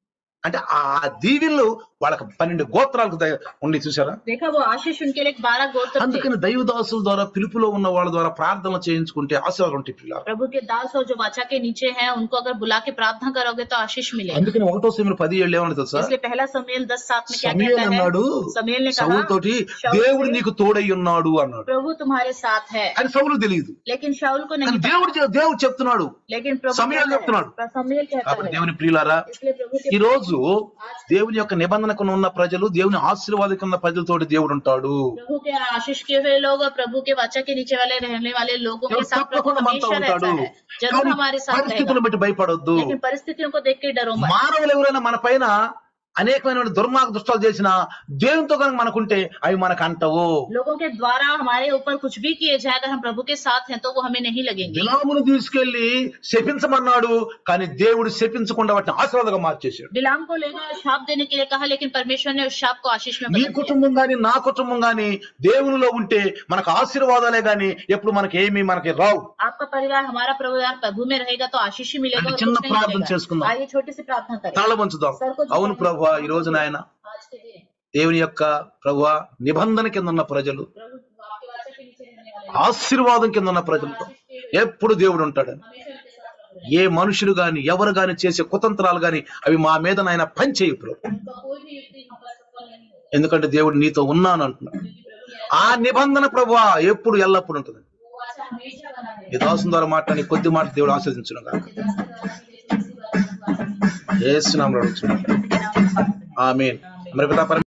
అంటే ఆ దీవెనలు వాళ్ళకి పన్నెండు గోత్రాలకు ద- ఉండి చూసారా देखा वो आशीष उनके लिए बारह गोत्र थे అందుకని దైవదాసుల ద్వారా పిలుపులో ఉన్న వాళ్ళ ద్వారా ప్రార్థన చేయించుకుంటే ఆశీర్వాదం ఉంటాయి పిల్లలు प्रभु के दास और जो वाचा के नीचे हैं उनको अगर बुला के प्रार्थना करोगे तो आशीष मिलेगा అందుకని ఒకటో సమయంలో పది ఏళ్ళు ఏమన్నా తెలుసా इसलिए पहला समेल दस सात में क्या సమయల్ कहता అన్నాడు है समेल ने సౌలు कहा తోటి शाऊल దేవుడు से, నీకు తోడై ఉన్నాడు అన్నాడు प्रभु तुम्हारे साथ है అని సౌలు తెలియదు लेकिन शाऊल को కానీ नहीं पता। దేవుడు చె- దేవుడు చెప్తున్నాడు लेकिन प्रभु సమయల్ कहता చెప్తున్నాడు है, समेल कहता కాబట్టి है దేవుని ప్రియులారా इसलिए प्रभु ఈ के రోజు దేవుని యొక్క నిబంధనకు ఉన్న ప్రజలు దేవుని ఆశీర్వాదకు ఉన్న ప్రజలతోటి దేవుడు ఉంటాడు प्रभु के आशीष किए हुए लोग और प्रभु के वाचा के नीचे वाले रहने वाले लोगों के దేవుడు साथ प्रभु తప్పకుండా మనతో हमेशा रहता ఉంటాడు है जरूर కానీ हमारे साथ పరిస్థితులను रहेगा బట్టి భయపడొద్దు लेकिन परिस्थितियों को देख के डरो मत మానవులు ఎవరైనా మన పైన అనేకమైన దుర్మార్గ దుష్టాలు చేసినా దేవునితో కనుక మనకుంటే అవి మనకు అంటవు लोगों के द्वारा हमारे ऊपर कुछ भी किए जाए अगर हम प्रभु के साथ हैं तो वो हमें नहीं लगेंगे బిలామును తీసుకెళ్లి శపించమన్నాడు కానీ దేవుడు శపించకుండా వాటిని ఆశీర్వాదంగా మార్చేశాడు बिलाम को लेकर शाप देने के लिए कहा लेकिन परमेश्वर ने उस शाप को आशीष में నీ बदल दिया కుటుంబం గాని నా కుటుంబం గాని దేవునిలో ఉంటే మనకు ఆశీర్వాదాలే గాని ఎప్పుడు మనకి ఏమీ మనకి రావు आपका परिवार हमारा परिवार प्रभु में रहेगा तो आशीष ही मिलेगा और అంటే చిన్న कुछ नहीं ప్రార్థన मिलेगा చేసుకుందాం. आइए छोटी सी प्रार्थना करें తల వంచుదాం అవును ప్రభు ఈ రోజు నాయన आज के दिन దేవుని యొక్క ప్రభు నిబంధన కింద ఉన్న ప్రజలు प्रभु आपके वाचा के नीचे रहने वाले ఆశీర్వాదం కింద ఉన్న ప్రజలతో ఎప్పుడు దేవుడు ఉంటాడు हमेशा उनके साथ रहोगे। ఏ మనుషులు గాని ఎవరు గాని చేసే కుతంత్రాలు గాని అవి మా మీద నాయన పనిచేయు ప్రభు उनका कोई भी युक्ति हम पर सफल नहीं होगा ఎందుకంటే దేవుడు నీతో ఉన్నాను అంటున్నాడు क्योंकि प्रभु ने ఆ నిబంధన ప్రభు ఎప్పుడు ఎల్లప్పుడు ఉంటుంది वो वाचा हमेशा बना ఈ रहेगा దాసం ద్వారా మాట్లాడి కొద్ది మాట దేవుడు ఆస్వాదించును కాక आपके दास के द्वारा की गई छोटी सी बातों को आशीष ఏసునామములో అడుగుచున్నాను के नाम में प्रार्थना है। ఆమేన్ మరి పితా